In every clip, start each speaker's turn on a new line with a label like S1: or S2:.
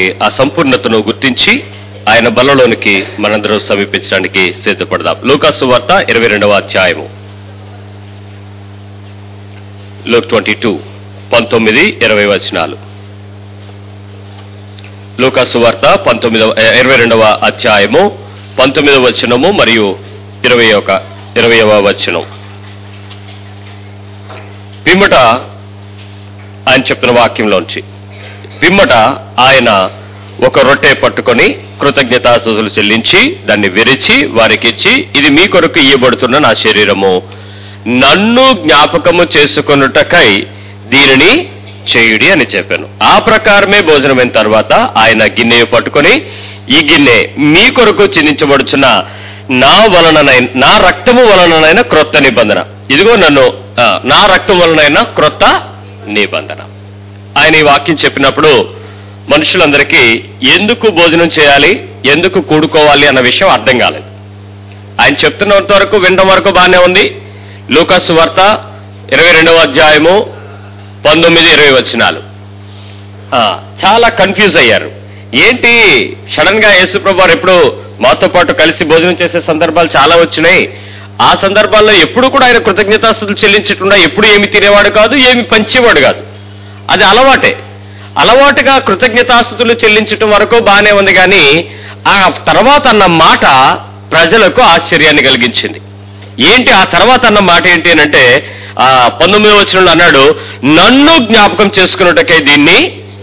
S1: ఆ సంపూర్ణతను గుర్తించి ఆయన బలలోనికి మనందరం సమీపించడానికి సిద్ధపడదాం లూకాసు వార్త ఇరవై రెండవ అధ్యాయము లూక్ ట్వంటీ టూ పంతొమ్మిది ఇరవై వచనాలు లూకాసు వార్త పంతొమ్మిదవ ఇరవై రెండవ అధ్యాయము పంతొమ్మిదవ వచనము మరియు ఇరవై ఒక ఇరవైవ వచనం పిమ్మట ఆయన చెప్పిన వాక్యంలోంచి పిమ్మట ఆయన ఒక రొట్టె పట్టుకొని కృతజ్ఞతాస్తుతులు చెల్లించి దాన్ని విరిచి వారికి ఇచ్చి ఇది మీ కొరకు ఇయ్యబడుతున్న నా శరీరము నన్ను జ్ఞాపకము చేసుకొనుటకై దీనిని చేయుడి అని చెప్పాను ఆ ప్రకారమే భోజనమైన తర్వాత ఆయన గిన్నె పట్టుకొని ఈ గిన్నె మీ కొరకు చిందించబడుచున్న నా వలననైన నా రక్తము వలననైన క్రొత్త నిబంధన ఇదిగో నన్ను ఆ, నా రక్తం వలనైన క్రొత్త నిబంధన ఆయన ఈ వాక్యం చెప్పినప్పుడు మనుషులందరికీ ఎందుకు భోజనం చేయాలి ఎందుకు కూడుకోవాలి అన్న విషయం అర్థం కాలేదు ఆయన చెప్తున్నంత వరకు వినడం వరకు బాగానే ఉంది లూకాసు వార్త ఇరవై రెండవ అధ్యాయము పంతొమ్మిది ఇరవై వచనాలు ఆ, చాలా కన్ఫ్యూజ్ అయ్యారు ఏంటి సడన్ గా యేసుప్రభు వారు ఎప్పుడు మాతో పాటు కలిసి భోజనం చేసే సందర్భాలు చాలా వచ్చినాయి ఆ సందర్భాల్లో ఎప్పుడు కూడా ఆయన కృతజ్ఞతాస్తుతులు చెల్లించకుండా ఎప్పుడు ఏమి తినేవాడు కాదు ఏమి పంచేవాడు కాదు అది అలవాటే అలవాటుగా కృతజ్ఞతాస్తుతులు చెల్లించటం వరకు బాగానే ఉంది కానీ ఆ తర్వాత అన్న మాట ప్రజలకు ఆశ్చర్యాన్ని కలిగించింది ఏంటి ఆ తర్వాత అన్న మాట ఏంటి అని అంటే ఆ పంతొమ్మిదో వచనంలో అన్నాడు నన్ను జ్ఞాపకం చేసుకున్నటకై దీన్ని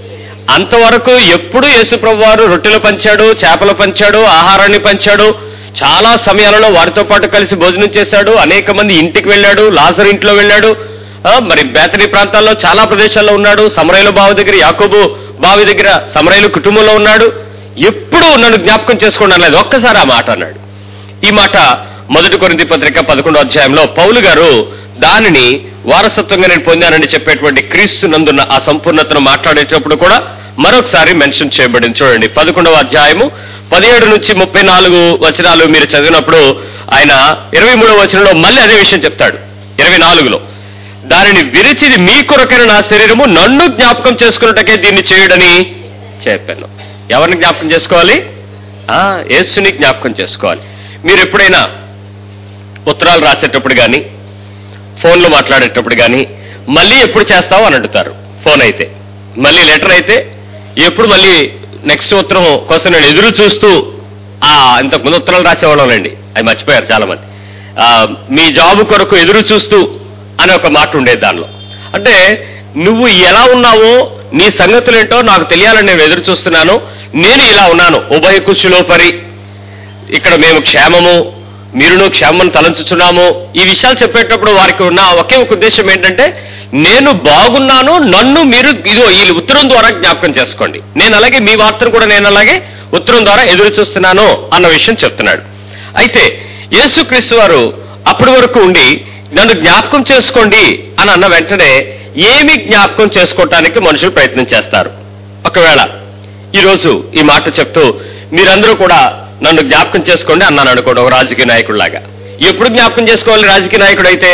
S1: అంతవరకు ఎప్పుడు యేసుప్రభు వారు రొట్టెలు పంచాడు చేపలు పంచాడు ఆహారాన్ని పంచాడు చాలా సమయాలలో వారితో పాటు కలిసి భోజనం చేశాడు అనేక మంది ఇంటికి వెళ్ళాడు లాజర్ ఇంట్లో వెళ్ళాడు ఆ, మరి బేతని ప్రాంతాల్లో చాలా ప్రదేశాల్లో ఉన్నాడు సమరయుల బావి దగ్గర యాకోబు బావి దగ్గర సమరయులు కుటుంబంలో ఉన్నాడు ఎప్పుడు నన్ను జ్ఞాపకం చేసుకోండి అనలేదు ఒక్కసారి ఆ మాట అన్నాడు ఈ మాట మొదటి కొరింథీ పత్రిక పదకొండో అధ్యాయంలో పౌలు గారు దానిని వారసత్వంగా నేను పొందానని చెప్పేటువంటి క్రీస్తు నందున్న ఆ సంపూర్ణతను మాట్లాడేటప్పుడు కూడా మరొకసారి మెన్షన్ చేయబడింది చూడండి పదకొండవ అధ్యాయము పదిహేడు నుంచి ముప్పై నాలుగు వచనాలు మీరు చదివినప్పుడు ఆయన ఇరవై మూడవ వచనంలో మళ్ళీ అదే విషయం చెప్తాడు ఇరవై నాలుగులో దానిని విరిచిది మీ కొరకైన నా శరీరము నన్ను జ్ఞాపకం చేసుకున్నటకే దీన్ని చేయుడని చెప్పాను ఎవరిని జ్ఞాపకం చేసుకోవాలి ఆ యేసుని జ్ఞాపకం చేసుకోవాలి మీరు ఎప్పుడైనా ఉత్తరాలు రాసేటప్పుడు కానీ ఫోన్లో మాట్లాడేటప్పుడు కానీ మళ్ళీ ఎప్పుడు చేస్తావు అని అడుగుతారు ఫోన్ అయితే మళ్ళీ లెటర్ అయితే ఎప్పుడు మళ్ళీ నెక్స్ట్ ఉత్తరం కోసం నేను ఎదురు చూస్తూ ఆ ఇంతకుముందు ఉత్తరాలు రాసేవాళ్ళండి అవి మర్చిపోయారు చాలా మంది ఆ, మీ జాబ్ కొరకు ఎదురు చూస్తూ అనే ఒక మాట ఉండేది దానిలో అంటే నువ్వు ఎలా ఉన్నావో నీ సంగతులేంటో నాకు తెలియాలని నేను ఎదురు చూస్తున్నాను నేను ఇలా ఉన్నాను ఉభయ కుషిలో పరి ఇక్కడ మేము క్షేమము మీరును క్షేమం తలంచుచున్నాము ఈ విషయాలు చెప్పేటప్పుడు వారికి ఉన్న ఒకే ఒక ఉద్దేశం ఏంటంటే నేను బాగున్నాను నన్ను మీరు ఇదో ఈ ఉత్తరం ద్వారా జ్ఞాపకం చేసుకోండి నేను అలాగే మీ వార్తను కూడా నేను అలాగే ఉత్తరం ద్వారా ఎదురు చూస్తున్నాను అన్న విషయం చెప్తున్నాడు అయితే యేసుక్రీస్తు వారు అప్పటి వరకు ఉండి నన్ను జ్ఞాపకం చేసుకోండి అని అన్న వెంటనే ఏమి జ్ఞాపకం చేసుకోవటానికి మనుషులు ప్రయత్నం చేస్తారు ఒకవేళ ఈరోజు ఈ మాట చెప్తూ మీరందరూ కూడా నన్ను జ్ఞాపకం చేసుకోండి అన్నాను అనుకోండి ఒక రాజకీయ నాయకుడిలాగా ఎప్పుడు జ్ఞాపకం చేసుకోవాలి రాజకీయ నాయకుడు అయితే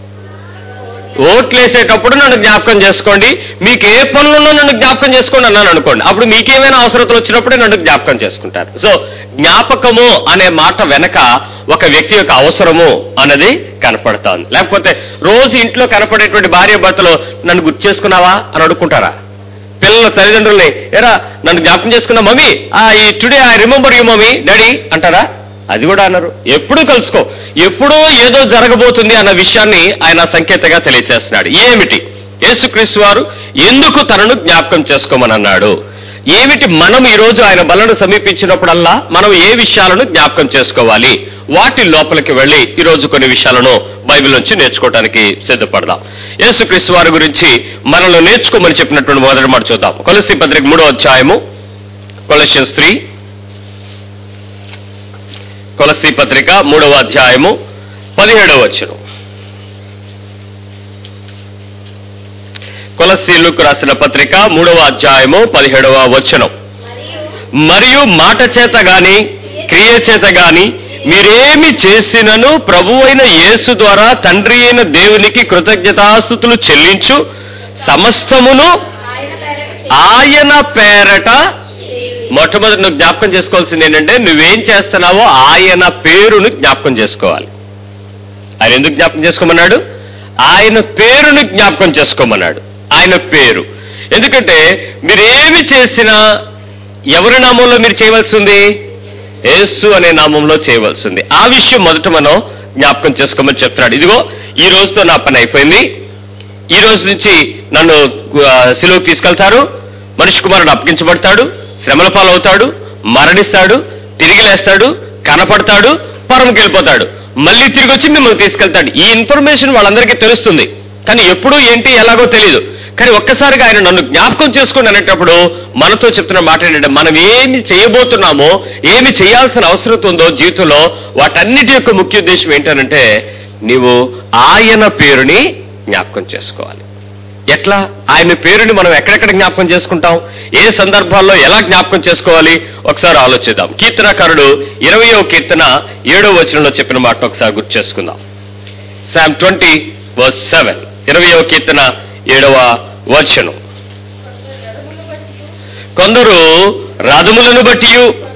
S1: ఓట్లేసేటప్పుడు నన్ను జ్ఞాపకం చేసుకోండి మీకు ఏ పనులున్నా నన్ను జ్ఞాపకం చేసుకోండి అన్నాను అనుకోండి అప్పుడు మీకేమైనా అవసరతలు వచ్చినప్పుడే నన్ను జ్ఞాపకం చేసుకుంటారు సో జ్ఞాపకము అనే మాట వెనక ఒక వ్యక్తి యొక్క అవసరము అన్నది కనపడుతోంది లేకపోతే రోజు ఇంట్లో కనపడేటువంటి భార్య భర్తలు నన్ను గుర్తు చేసుకున్నావా అని అడుక్కుంటారా పిల్లల తల్లిదండ్రుల్ని ఎరా నన్ను జ్ఞాపకం చేసుకున్నా మమ్మీ ఆ ఈ today I remember you mummy daddy అంటారా అది కూడా అన్నారు ఎప్పుడూ కలుసుకో ఎప్పుడో ఏదో జరగబోతుంది అన్న విషయాన్ని ఆయన సంకేతంగా తెలియచేస్తున్నాడు ఏమిటి యేసుక్రీస్తు వారు ఎందుకు తనను జ్ఞాపకం చేసుకోమని అన్నాడు ఏమిటి మనం ఈ రోజు ఆయన బలను సమీపించినప్పుడల్లా మనం ఏ విషయాలను జ్ఞాపకం చేసుకోవాలి వాటి లోపలికి వెళ్ళి ఈ రోజు కొన్ని విషయాలను బైబిల్ నుంచి నేర్చుకోవడానికి సిద్ధపడదాం యేసుక్రీస్తు వారి గురించి మనలో నేర్చుకోమని చెప్పినటువంటి మొదటి మాట చూద్దాం కొలసి పత్రిక మూడో అధ్యాయము కొలసియన్స్ త్రీ కొలసి పత్రిక మూడవ అధ్యాయము పదిహేడవ వచ్చును కొలసీలకు రాసిన పత్రిక మూడవ అధ్యాయము పదిహేడవ వచనం
S2: మరియు
S1: మరియు మాట చేత గాని క్రియ చేత గాని మీరేమి చేసినను ప్రభు అయిన యేసు ద్వారా తండ్రి అయిన దేవునికి కృతజ్ఞతాస్థుతులు చెల్లించు సమస్తమును
S2: ఆయన పేరట
S1: ఆయన పేరట మొట్టమొదటి నువ్వు జ్ఞాపకం చేసుకోవాల్సింది ఏంటంటే నువ్వేం చేస్తున్నావో ఆయన పేరును జ్ఞాపకం చేసుకోవాలి ఆయన ఎందుకు జ్ఞాపకం చేసుకోమన్నాడు ఆయన పేరును జ్ఞాపకం చేసుకోమన్నాడు ఆయన పేరు ఎందుకంటే మీరు ఏమి చేసినా ఎవరి నామంలో మీరు చేయవలసి ఉంది యేసు అనే నామంలో చేయవలసి ఉంది ఆ విషయం మొదట మనం జ్ఞాపకం చేసుకోమని చెప్తున్నాడు ఇదిగో ఈ రోజుతో నా పని అయిపోయింది ఈ రోజు నుంచి నన్ను ఆ, సిలువకు తీసుకెళ్తారు మనిషి కుమారుడు అప్పగించబడతాడు శ్రమల పాలవుతాడు మరణిస్తాడు తిరిగి లేస్తాడు కనపడతాడు పరమకి వెళ్ళిపోతాడు మళ్ళీ తిరిగి వచ్చి మిమ్మల్ని తీసుకెళ్తాడు ఈ ఇన్ఫర్మేషన్ వాళ్ళందరికీ తెలుస్తుంది కానీ ఎప్పుడు ఏంటి ఎలాగో తెలియదు కానీ ఒక్కసారిగా ఆయన నన్ను జ్ఞాపకం చేసుకోండి అనేటప్పుడు మనతో చెప్తున్న మాట ఏంటంటే మనం ఏమి చేయబోతున్నామో ఏమి చేయాల్సిన అవసరం ఉందో జీవితంలో వాటన్నిటి యొక్క ముఖ్య ఉద్దేశం ఏంటనంటే నీవు ఆయన పేరుని జ్ఞాపకం చేసుకోవాలి ఎట్లా ఆయన పేరుని మనం ఎక్కడెక్కడ జ్ఞాపకం చేసుకుంటాం ఏ సందర్భాల్లో ఎలా జ్ఞాపకం చేసుకోవాలి ఒకసారి ఆలోచిద్దాం కీర్తనకారుడు ఇరవయో కీర్తన ఏడో వచనంలో చెప్పిన మాట ఒకసారి గుర్తు చేసుకుందాం శామ్ ట్వంటీ వర్స్ సెవెన్ ఇరవయో కీర్తన ఏడవ వచనం కొందరు రథములను బట్టి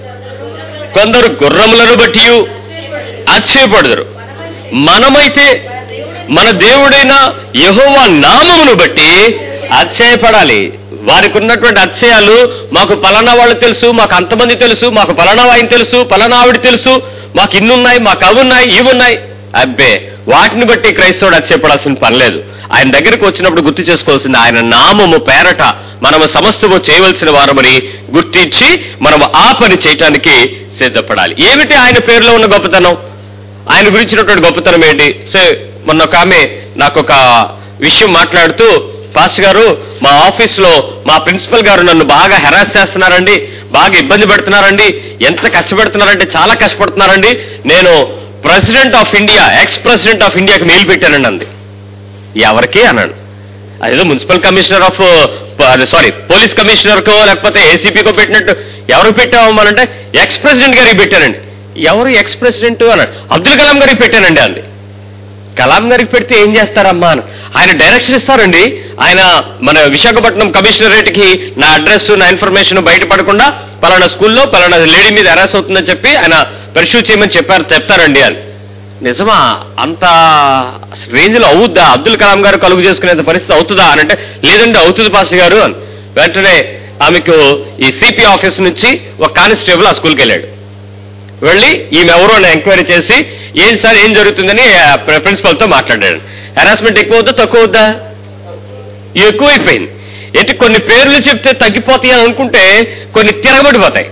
S1: కొందరు గుర్రములను బట్టి ఆశ్చర్యపడదురు మనమైతే మన దేవుడైన యెహోవా నామమును బట్టి అచ్చయపడాలి వారికి ఉన్నటువంటి అచ్చయాలు మాకు పలానా వాళ్ళు తెలుసు మాకు అంతమంది తెలుసు మాకు పలానా ఆయన తెలుసు పలానా ఆవిడ తెలుసు మాకు ఇన్నున్నాయి మాకు అవి ఉన్నాయి ఇవి ఉన్నాయి అబ్బే వాటిని బట్టి క్రైస్తవుడు అచ్చయపడాల్సిన పని లేదు ఆయన దగ్గరికి వచ్చినప్పుడు గుర్తు చేసుకోవాల్సింది ఆయన నామము పేరట మనము సమస్తము చేయవలసిన వారమని గుర్తించి మనము ఆ పని చేయటానికి సిద్ధపడాలి ఏమిటి ఆయన పేరులో ఉన్న గొప్పతనం ఆయన గురించినటువంటి గొప్పతనం ఏంటి సో మొన్న ఒక ఆమె నాకు ఒక విషయం మాట్లాడుతూ పాస్టర్ గారు మా ఆఫీస్ లో మా ప్రిన్సిపల్ గారు నన్ను బాగా హెరాస్ చేస్తున్నారండి బాగా ఇబ్బంది పెడుతున్నారండి ఎంత కష్టపెడుతున్నారంటే చాలా కష్టపడుతున్నారండి నేను president of India ex president of ఇండియాకి మెయిల్ పెట్టానండి అంది ఎవరికి అన్నాడు అదేదో municipal commissioner of sorry police commissioner కో లేకపోతే ఏసీపీకో పెట్టినట్టు ఎవరికి పెట్టామనంటే ఎక్స్ ప్రెసిడెంట్ గారికి పెట్టానండి ఎవరు ఎక్స్ ప్రెసిడెంట్ అన్నాడు అబ్దుల్ కలాం గారికి పెట్టానండి అంది కలాం గారికి పెడితే ఏం చేస్తారమ్మా అని ఆయన డైరెక్షన్ ఇస్తారండి ఆయన మన విశాఖపట్నం కమిషనరేట్ కి నా అడ్రస్ నా ఇన్ఫర్మేషన్ బయటపడకుండా పలానా స్కూల్లో పలానా లేడీ మీద హెరాస్ అవుతుందని చెప్పి ఆయన పరిశూ చేయమని చెప్పారు చెప్తారండి అని నిజమా అంత రేంజ్ లో అవుద్దా అబ్దుల్ కలాం గారు కలుగు చేసుకునేంత పరిస్థితి అవుతుందా అని అంటే లేదండి అవుతుంది పాస్టర్ గారు అని వెంటనే ఆమెకు ఈ సిపి ఆఫీస్ నుంచి ఒక కానిస్టేబుల్ ఆ స్కూల్కి వెళ్ళాడు వెళ్ళి ఈమె ఎవరో అని ఎంక్వైరీ చేసి ఏం సార్ ఏం జరుగుతుందని ప్రిన్సిపల్ తో మాట్లాడాడు హెరాస్మెంట్ ఎక్కువ అవుద్దా తక్కువ అవుద్దా ఎక్కువైపోయింది ఏంటి కొన్ని పేర్లు చెప్తే తగ్గిపోతాయి అని అనుకుంటే కొన్ని తిరగబడిపోతాయి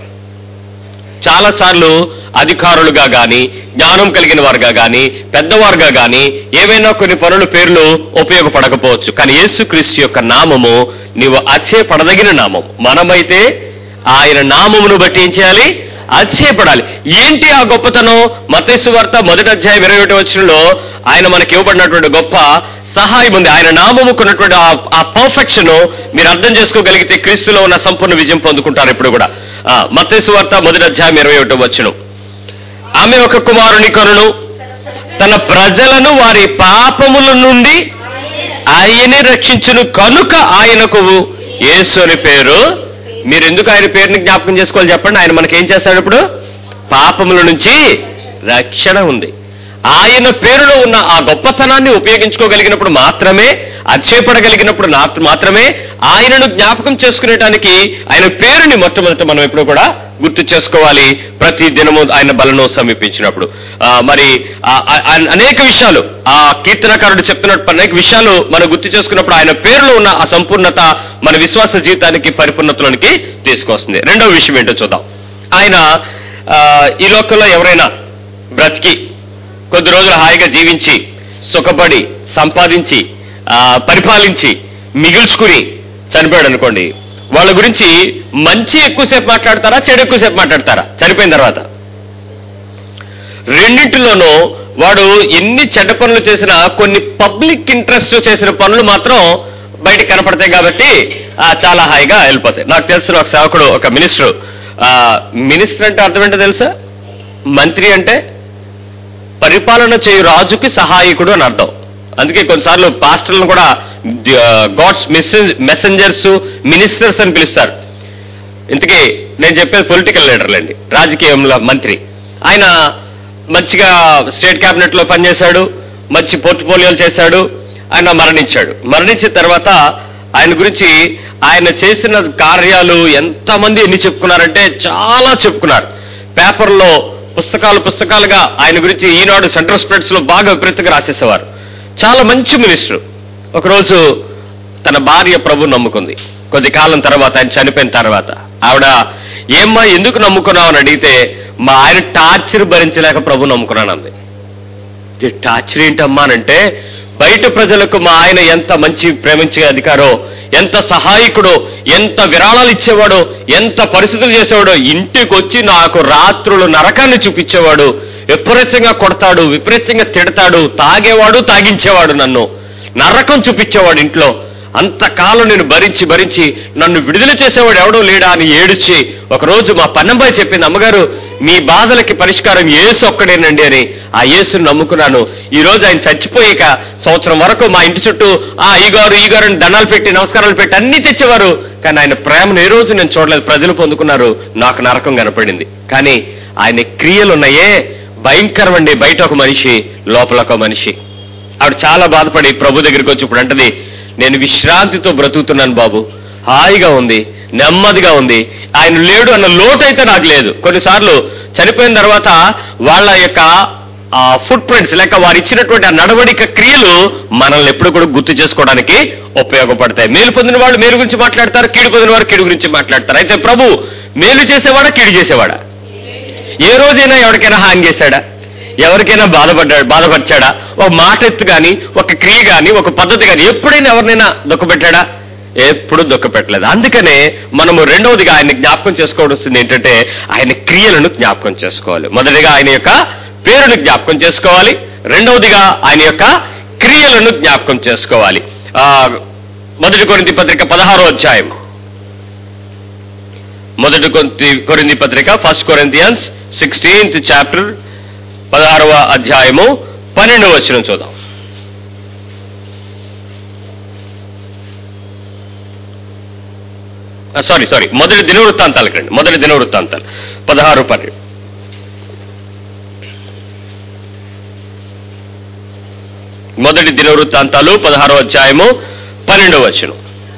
S1: చాలా సార్లు అధికారులుగా గాని జ్ఞానం కలిగిన వారుగా గాని పెద్దవారుగా గాని ఏవైనా కొన్ని పనుల పేర్లు ఉపయోగపడకపోవచ్చు కానీ యేసుక్రీస్తు యొక్క నామము నీవు అచ్చేపడదగిన నామం మనమైతే ఆయన నామమును బట్టి ఏం చేయాలి అచ్చేపడాలి ఏంటి ఆ గొప్పతనం మతేసు వార్త మొదటి అధ్యాయం ఇరవై ఒకటి వచ్చినలో ఆయన మనకి ఇవ్వబడినటువంటి గొప్ప సహాయం ఉంది ఆయన నామముకున్నటువంటి ఆ- ఆ పర్ఫెక్షన్ మీరు అర్థం చేసుకోగలిగితే క్రీస్తులో ఉన్న సంపూర్ణ విజయం పొందుకుంటారు ఇప్పుడు కూడా మతేసు వార్త మొదటి అధ్యాయం ఇరవై ఒకటి వచ్చును ఆమె ఒక కుమారుని కొనును తన ప్రజలను వారి పాపముల నుండి ఆయనే రక్షించును కనుక ఆయనకు యేసు అని పేరు మీరు ఎందుకు ఆయన పేరుని జ్ఞాపకం చేసుకోవాలి చెప్పండి ఆయన మనకి ఏం చేస్తాడు ఇప్పుడు పాపముల నుంచి రక్షణ ఉంది ఆయన పేరులో ఉన్న ఆ గొప్పతనాన్ని ఉపయోగించుకోగలిగినప్పుడు మాత్రమే అచ్చేపడగలిగినప్పుడు నా- మాత్రమే ఆయనను జ్ఞాపకం చేసుకునేటానికి ఆయన పేరుని మొట్టమొదట మనం ఎప్పుడు కూడా గుర్తు చేసుకోవాలి ప్రతి దినము ఆయన బలను సమీపించినప్పుడు ఆ, మరి ఆ- ఆ- ఆ- అనేక విషయాలు ఆ కీర్తనకారుడు చెప్తున్నట్టు అనేక విషయాలు మనం గుర్తు చేసుకున్నప్పుడు ఆయన పేరులో ఉన్న ఆ సంపూర్ణత మన విశ్వాస జీవితానికి పరిపూర్ణతలోనికి తీసుకొస్తుంది రెండవ విషయం ఏంటో చూద్దాం ఆయన ఆ, ఈ లోకంలో ఎవరైనా బ్రతికి కొద్ది రోజులు హాయిగా జీవించి సుఖపడి సంపాదించి ఆ, పరిపాలించి మిగుల్చుకుని చనిపోయాడు అనుకోండి వాళ్ళ గురించి మంచి ఎక్కువసేపు మాట్లాడతారా చెడు ఎక్కువసేపు మాట్లాడతారా చనిపోయిన తర్వాత రెండింటిలోనూ వాడు ఎన్ని చెడ్డ పనులు చేసినా కొన్ని పబ్లిక్ ఇంట్రెస్ట్ చేసిన పనులు మాత్రం బయటికి కనపడతాయి కాబట్టి ఆ, చాలా హాయిగా వెళ్ళిపోతాయి నాకు తెలిసిన ఒక సేవకుడు ఒక మినిస్టర్ మినిస్టర్ అంటే అర్థం ఏంటో తెలుసా మంత్రి అంటే పరిపాలన చేయు రాజుకి సహాయకుడు అని అర్థం అందుకే కొన్నిసార్లు పాస్టర్లను కూడా గాడ్స్ మెసెంజర్స్ మినిస్టర్స్ అని పిలుస్తారు ఇంతకీ నేను చెప్పేది పొలిటికల్ లీడర్లండి రాజకీయంలో మంత్రి ఆయన మంచిగా స్టేట్ క్యాబినెట్ లో పనిచేశాడు మంచి పోర్ట్ఫోలియోలు చేశాడు ఆయన మరణించాడు మరణించిన తర్వాత ఆయన గురించి ఆయన చేసిన కార్యాలు ఎంతమంది ఎన్ని చెప్పుకున్నారంటే చాలా చెప్పుకున్నారు పేపర్లో పుస్తకాలు పుస్తకాలుగా ఆయన గురించి ఈనాడు సెంట్రల్ స్ప్రెడ్స్ లో బాగా విపరీతంగా రాసేసేవారు చాలా మంచి మినిస్టర్ ఒకరోజు తన భార్య ప్రభు నమ్ముకుంది కొద్ది కాలం తర్వాత ఆయన చనిపోయిన తర్వాత ఆవిడ ఏమ్మా ఎందుకు నమ్ముకున్నావు అని అడిగితే మా ఆయన టార్చర్ భరించలేక ప్రభు నమ్ముకున్నానంది ఇది టార్చర్ ఏంటమ్మా అంటే బయట ప్రజలకు మా ఆయన ఎంత మంచి ప్రేమించే అధికారో ఎంత సహాయకుడో ఎంత విరాళాలు ఇచ్చేవాడో ఎంత పరిస్థితులు చేసేవాడో ఇంటికి వచ్చి నాకు రాత్రులు నరకాన్ని చూపించేవాడు విపరీతంగా కొడతాడు విపరీతంగా తిడతాడు తాగేవాడు తాగించేవాడు నన్ను నరకం చూపించేవాడు ఇంట్లో అంతకాలం నేను భరించి భరించి నన్ను విడుదల చేసేవాడు ఎవడో లేడా అని ఏడుచి ఒకరోజు మా పన్నమ్మాయి చెప్పింది అమ్మగారు మీ బాధలకి పరిష్కారం యేసు ఒక్కడేనండి అని ఆ యేసుని నమ్ముకున్నాను ఈ రోజు ఆయన చచ్చిపోయాక సంవత్సరం వరకు మా ఇంటి చుట్టూ ఆ ఈ గారు ఈ గారు అని దండాలు పెట్టి నమస్కారాలు పెట్టి అన్ని తెచ్చేవారు కానీ ఆయన ప్రేమను ఏ రోజు నేను చూడలేదు ప్రజలు పొందుకున్నారు నాకు నరకం కనపడింది కానీ ఆయన క్రియలు ఉన్నాయే భయంకరమండి బయట ఒక మనిషి లోపల ఒక మనిషి ఆవిడ చాలా బాధపడి ప్రభు దగ్గరికి వచ్చి ఇప్పుడు అంటది నేను విశ్రాంతితో బ్రతుకుతున్నాను బాబు హాయిగా ఉంది నెమ్మదిగా ఉంది ఆయన లేడు అన్న లోటు అయితే నాకు లేదు కొన్నిసార్లు చనిపోయిన తర్వాత వాళ్ళ యొక్క ఆ ఫుట్ ప్రింట్స్ లేక వారు ఇచ్చినటువంటి ఆ నడవడిక క్రియలు మనల్ని ఎప్పుడు కూడా గుర్తు చేసుకోవడానికి ఉపయోగపడతాయి మేలు పొందిన వాళ్ళు మేలు గురించి మాట్లాడతారు కీడు పొందిన వారు కీడు గురించి మాట్లాడతారు అయితే ప్రభు మేలు చేసేవాడా కీడు చేసేవాడా ఏ రోజైనా ఎవరికైనా హాని చేశాడా ఎవరికైనా బాధపడ్డాడు బాధపరిచాడా ఒక మాట ఎత్తు గాని ఒక క్రియ గాని ఒక పద్ధతి గాని ఎప్పుడైనా ఎవరినైనా దుఃఖపెట్టాడా ఎప్పుడు దుఃఖపెట్టలేదు అందుకనే మనము రెండవదిగా ఆయన జ్ఞాపకం చేసుకోవాల్సింది ఏంటంటే ఆయన క్రియలను జ్ఞాపకం చేసుకోవాలి మొదటిగా ఆయన యొక్క పేరును జ్ఞాపకం చేసుకోవాలి రెండవదిగా ఆయన యొక్క క్రియలను జ్ఞాపకం చేసుకోవాలి ఆ మొదటి కొరింది పత్రిక పదహారో అధ్యాయం మొదటి కొరింథీ కొరింది పత్రిక ఫస్ట్ కొరింథియన్స్ సిక్స్టీన్త్ చాప్టర్ పదహారవ అధ్యాయము పన్నెండవ వచనం చూద్దాం సారీ సారీ మొదటి దినవృత్తాంతాలకు రండి మొదటి దినవృత్తాంతాలు పదహారు పన్నెండు మొదటి దినవృత్తాంతాలు పదహారో అధ్యాయము పన్నెండవ వచనం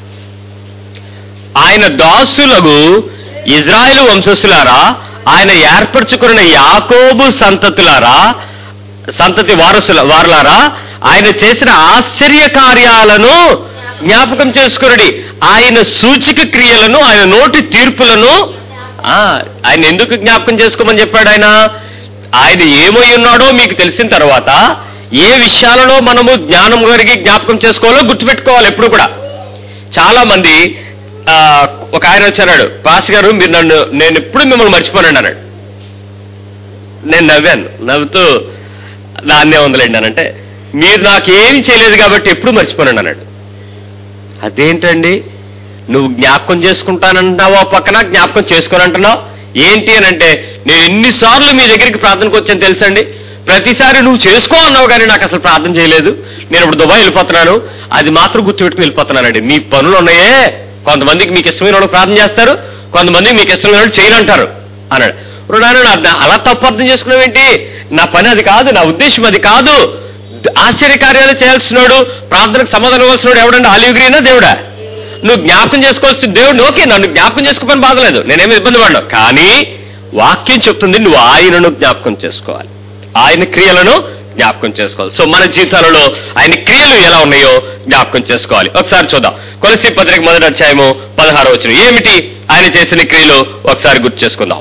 S1: ఆయన దాసులకు ఇజ్రాయెలు వంశస్థులారా ఆయన ఏర్పరచుకున్న యాకోబు సంతతులారా సంతతి వారసుల వారులారా ఆయన చేసిన ఆశ్చర్య కార్యాలను జ్ఞాపకం చేసుకునడి ఆయన సూచిక క్రియలను ఆయన నోటి తీర్పులను ఆ, ఆయన ఎందుకు జ్ఞాపకం చేసుకోమని చెప్పాడు ఆయన ఆయన ఏమై ఉన్నాడో మీకు తెలిసిన తర్వాత ఏ విషయాలలో మనము జ్ఞానం కలిగి జ్ఞాపకం చేసుకోవాలో గుర్తుపెట్టుకోవాలి ఎప్పుడు కూడా చాలా మంది ఆ, ఒక ఆయన వచ్చాడు పాస్ గారు మీరు నన్ను నేను ఎప్పుడు మిమ్మల్ని మర్చిపోనండి అన్నాడు నేను నవ్వాను నవ్వుతూ దాన్నే ఉందలేండి అనంటే మీరు నాకేం చేయలేదు కాబట్టి ఎప్పుడు మర్చిపోనండి అన్నాడు అదేంటండి నువ్వు జ్ఞాపకం చేసుకుంటానంటున్నావు ఓ పక్కన జ్ఞాపకం చేసుకోనంటున్నావు ఏంటి అని అంటే నేను ఎన్నిసార్లు మీ దగ్గరికి ప్రార్థనకు వచ్చాను తెలుసండి ప్రతిసారి నువ్వు చేసుకో అన్నావు కానీ నాకు అసలు ప్రార్థన చేయలేదు నేను ఇప్పుడు దుబాయ్ వెళ్ళిపోతున్నాను అది మాత్రం గుర్తుపెట్టుకుని వెళ్ళిపోతున్నానండి మీ పనులు ఉన్నాయే కొంతమందికి మీకు ఇష్టమైన వాళ్ళు ప్రార్థన చేస్తారు కొంతమందికి మీకు ఇష్టమైన వాళ్ళు చేయనంటారు అన్నాడు ఇప్పుడు నాన్న నా- నా- అలా తప్పు అర్థం చేసుకున్నావేంటి నా పని అది కాదు నా ఉద్దేశం అది కాదు ఆశ్చర్య కార్యాలు చేయాల్సినాడు ప్రార్థనకు సమాధానం ఇవ్వాల్సినాడు ఎవడండి ఆలివ్ గ్రీనా దేవుడా నువ్వు జ్ఞాపకం చేసుకోవాల్సిన దేవుడు ఓకే నన్ను జ్ఞాపకం చేసుకోమని బాధలేదు నేనేమి ఇబ్బంది పడ్డా కానీ వాక్యం చెప్తుంది నువ్వు ఆయనను జ్ఞాపకం చేసుకోవాలి ఆయన క్రియలను జ్ఞాపకం చేసుకోవాలి సో మన జీవితాలలో ఆయన క్రియలు ఎలా ఉన్నాయో జ్ఞాపకం చేసుకోవాలి ఒకసారి చూద్దాం కొలసి పత్రిక మొదటి అధ్యాయము పదహారు వచ్చిన ఏమిటి ఆయన చేసిన క్రియలు ఒకసారి గుర్తు చేసుకుందాం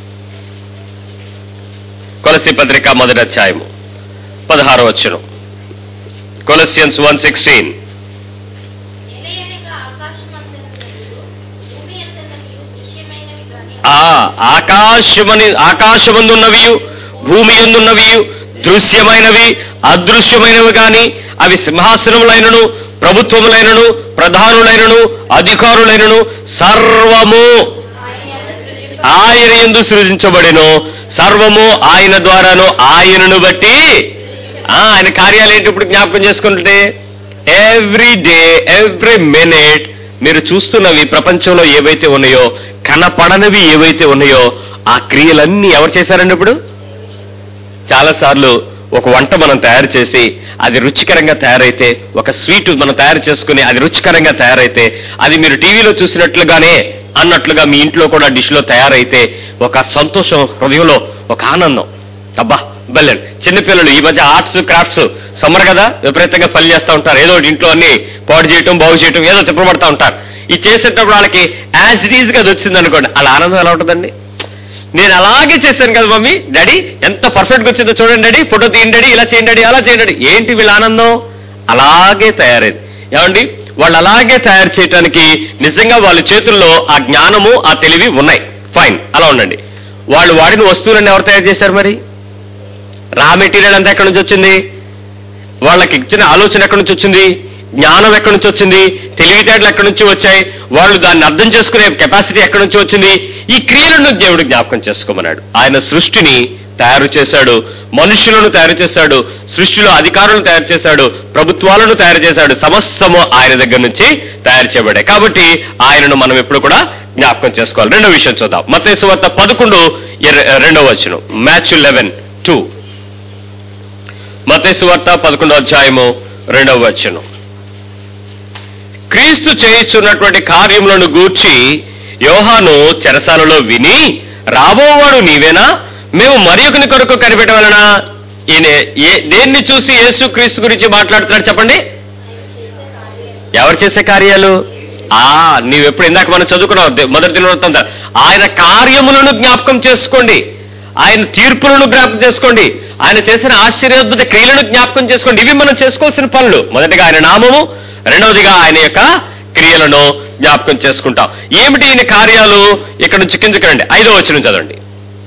S1: కొలసి పత్రిక మొదటి అధ్యాయము పదహారు వచ్చును కొలసియన్స్ వన్ సిక్స్టీన్
S2: నిలయనిగా ఆకాశమందున్నవియు, భూమి అందున్నవియు దృశ్యమైనవి గాని
S1: ఆ ఆకాశమని ఆకాశమందున్నవియు భూమి ఎందున్నవియు దృశ్యమైనవి అదృశ్యమైనవి గాని అవి సింహాసనములైనను ప్రభుత్వములైనను ప్రధానులైనను అధికారులైనను సర్వము ఆయన ఎందు సృజించబడెను సర్వము ఆయన ద్వారాను ఆయనను బట్టి ఆ, ఆయన కార్యాలు ఏంటి ఇప్పుడు జ్ఞాపకం చేసుకుంటే ఎవ్రీ డే ఎవ్రీ మినిట్ మీరు చూస్తున్నవి ప్రపంచంలో ఏవైతే ఉన్నాయో కనపడనివి ఏవైతే ఉన్నాయో ఆ క్రియలన్నీ ఎవరు చేశారండి ఇప్పుడు చాలా సార్లు ఒక వంట మనం తయారు చేసి అది రుచికరంగా తయారైతే ఒక స్వీట్ మనం తయారు చేసుకుని అది రుచికరంగా తయారైతే అది మీరు టీవీలో చూసినట్లుగానే అన్నట్లుగా మీ ఇంట్లో కూడా డిష్ లో తయారైతే ఒక సంతోషం హృదయంలో ఒక ఆనందం అబ్బా బల్లెన్ చిన్నపిల్లలు ఈ మధ్య ఆర్ట్స్ క్రాఫ్ట్స్ సమ్మర్ కదా విపరీతంగా పని చేస్తూ ఉంటారు ఏదో ఒకటి ఇంట్లో అన్ని పాడు చేయటం బాగు చేయటం ఏదో తిప్పబడతా ఉంటారు ఇది చేసేటప్పుడు వాళ్ళకి యాజ్ ఇట్ ఈజ్ గా అది వచ్చింది అనుకోండి అలా ఆనందం ఎలా ఉంటుందండి నేను అలాగే చేశాను కదా మమ్మీ డాడీ ఎంత పర్ఫెక్ట్ గా వచ్చిందో చూడండి డాడీ ఫోటో తీయండి డాడీ ఇలా చేయండి డాడీ అలా చేయండి డాడీ ఏంటి వీళ్ళ ఆనందం అలాగే తయారైంది ఏమండి వాళ్ళు అలాగే తయారు చేయటానికి నిజంగా వాళ్ళ చేతుల్లో ఆ జ్ఞానము ఆ తెలివి ఉన్నాయి ఫైన్ అలా ఉండండి వాళ్ళు వాడిన వస్తువులన్నీ ఎవరు తయారు చేశారు మరి రా మెటీరియల్ అంతా ఎక్కడి నుంచి వచ్చింది వాళ్ళకి ఇచ్చిన ఆలోచన ఎక్కడి నుంచి వచ్చింది జ్ఞానం ఎక్కడి నుంచి వచ్చింది తెలివితేటలు ఎక్కడి నుంచి వచ్చాయి వాళ్ళు దాన్ని అర్థం చేసుకునే కెపాసిటీ ఎక్కడి నుంచి వచ్చింది ఈ క్రియలను దేవుడు జ్ఞాపకం చేసుకోమన్నాడు ఆయన సృష్టిని తయారు చేశాడు మనుషులను తయారు చేశాడు సృష్టిలో అధికారులను తయారు చేశాడు ప్రభుత్వాలను తయారు చేశాడు సమస్తము ఆయన దగ్గర నుంచి తయారు చేయబడ్డాయి కాబట్టి ఆయనను మనం ఎప్పుడు కూడా జ్ఞాపకం చేసుకోవాలి రెండో విషయం చూద్దాం మతేసు వార్త పదకొండు ఇర- రెండో వచనం మ్యాచ్ లెవెన్ టూ మతేసు వార్త పదకొండో అధ్యాయము రెండవ వచనం క్రీస్తు చేయిస్తున్నటువంటి కార్యములను గూర్చి యోహాను చెరసాలలో విని రాబోవాడు నీవేనా మేము మరి ఒకని కొరకు కనిపెట్టవలనా ఈయన ఏ దేన్ని చూసి యేసు క్రీస్తు గురించి మాట్లాడుతున్నాడు చెప్పండి ఎవరు చేసే కార్యాలు ఆ నీవెప్పుడు ఇందాక మనం చదువుకున్నావు దే- మొదటి దినవృత్తం ఆయన కార్యములను జ్ఞాపకం చేసుకోండి ఆయన తీర్పులను జ్ఞాపకం చేసుకోండి ఆయన చేసిన ఆశ్చర్యోద్భుత క్రియలను జ్ఞాపకం చేసుకోండి ఇవి మనం చేసుకోవాల్సిన పనులు మొదటిగా ఆయన నామము రెండవదిగా ఆయన యొక్క క్రియలను జ్ఞాపకం చేసుకుంటాం ఏమిటి ఈయన కార్యాలు ఇక్కడ నుంచి కిందకి రండి ఐదో వచనం చదవండి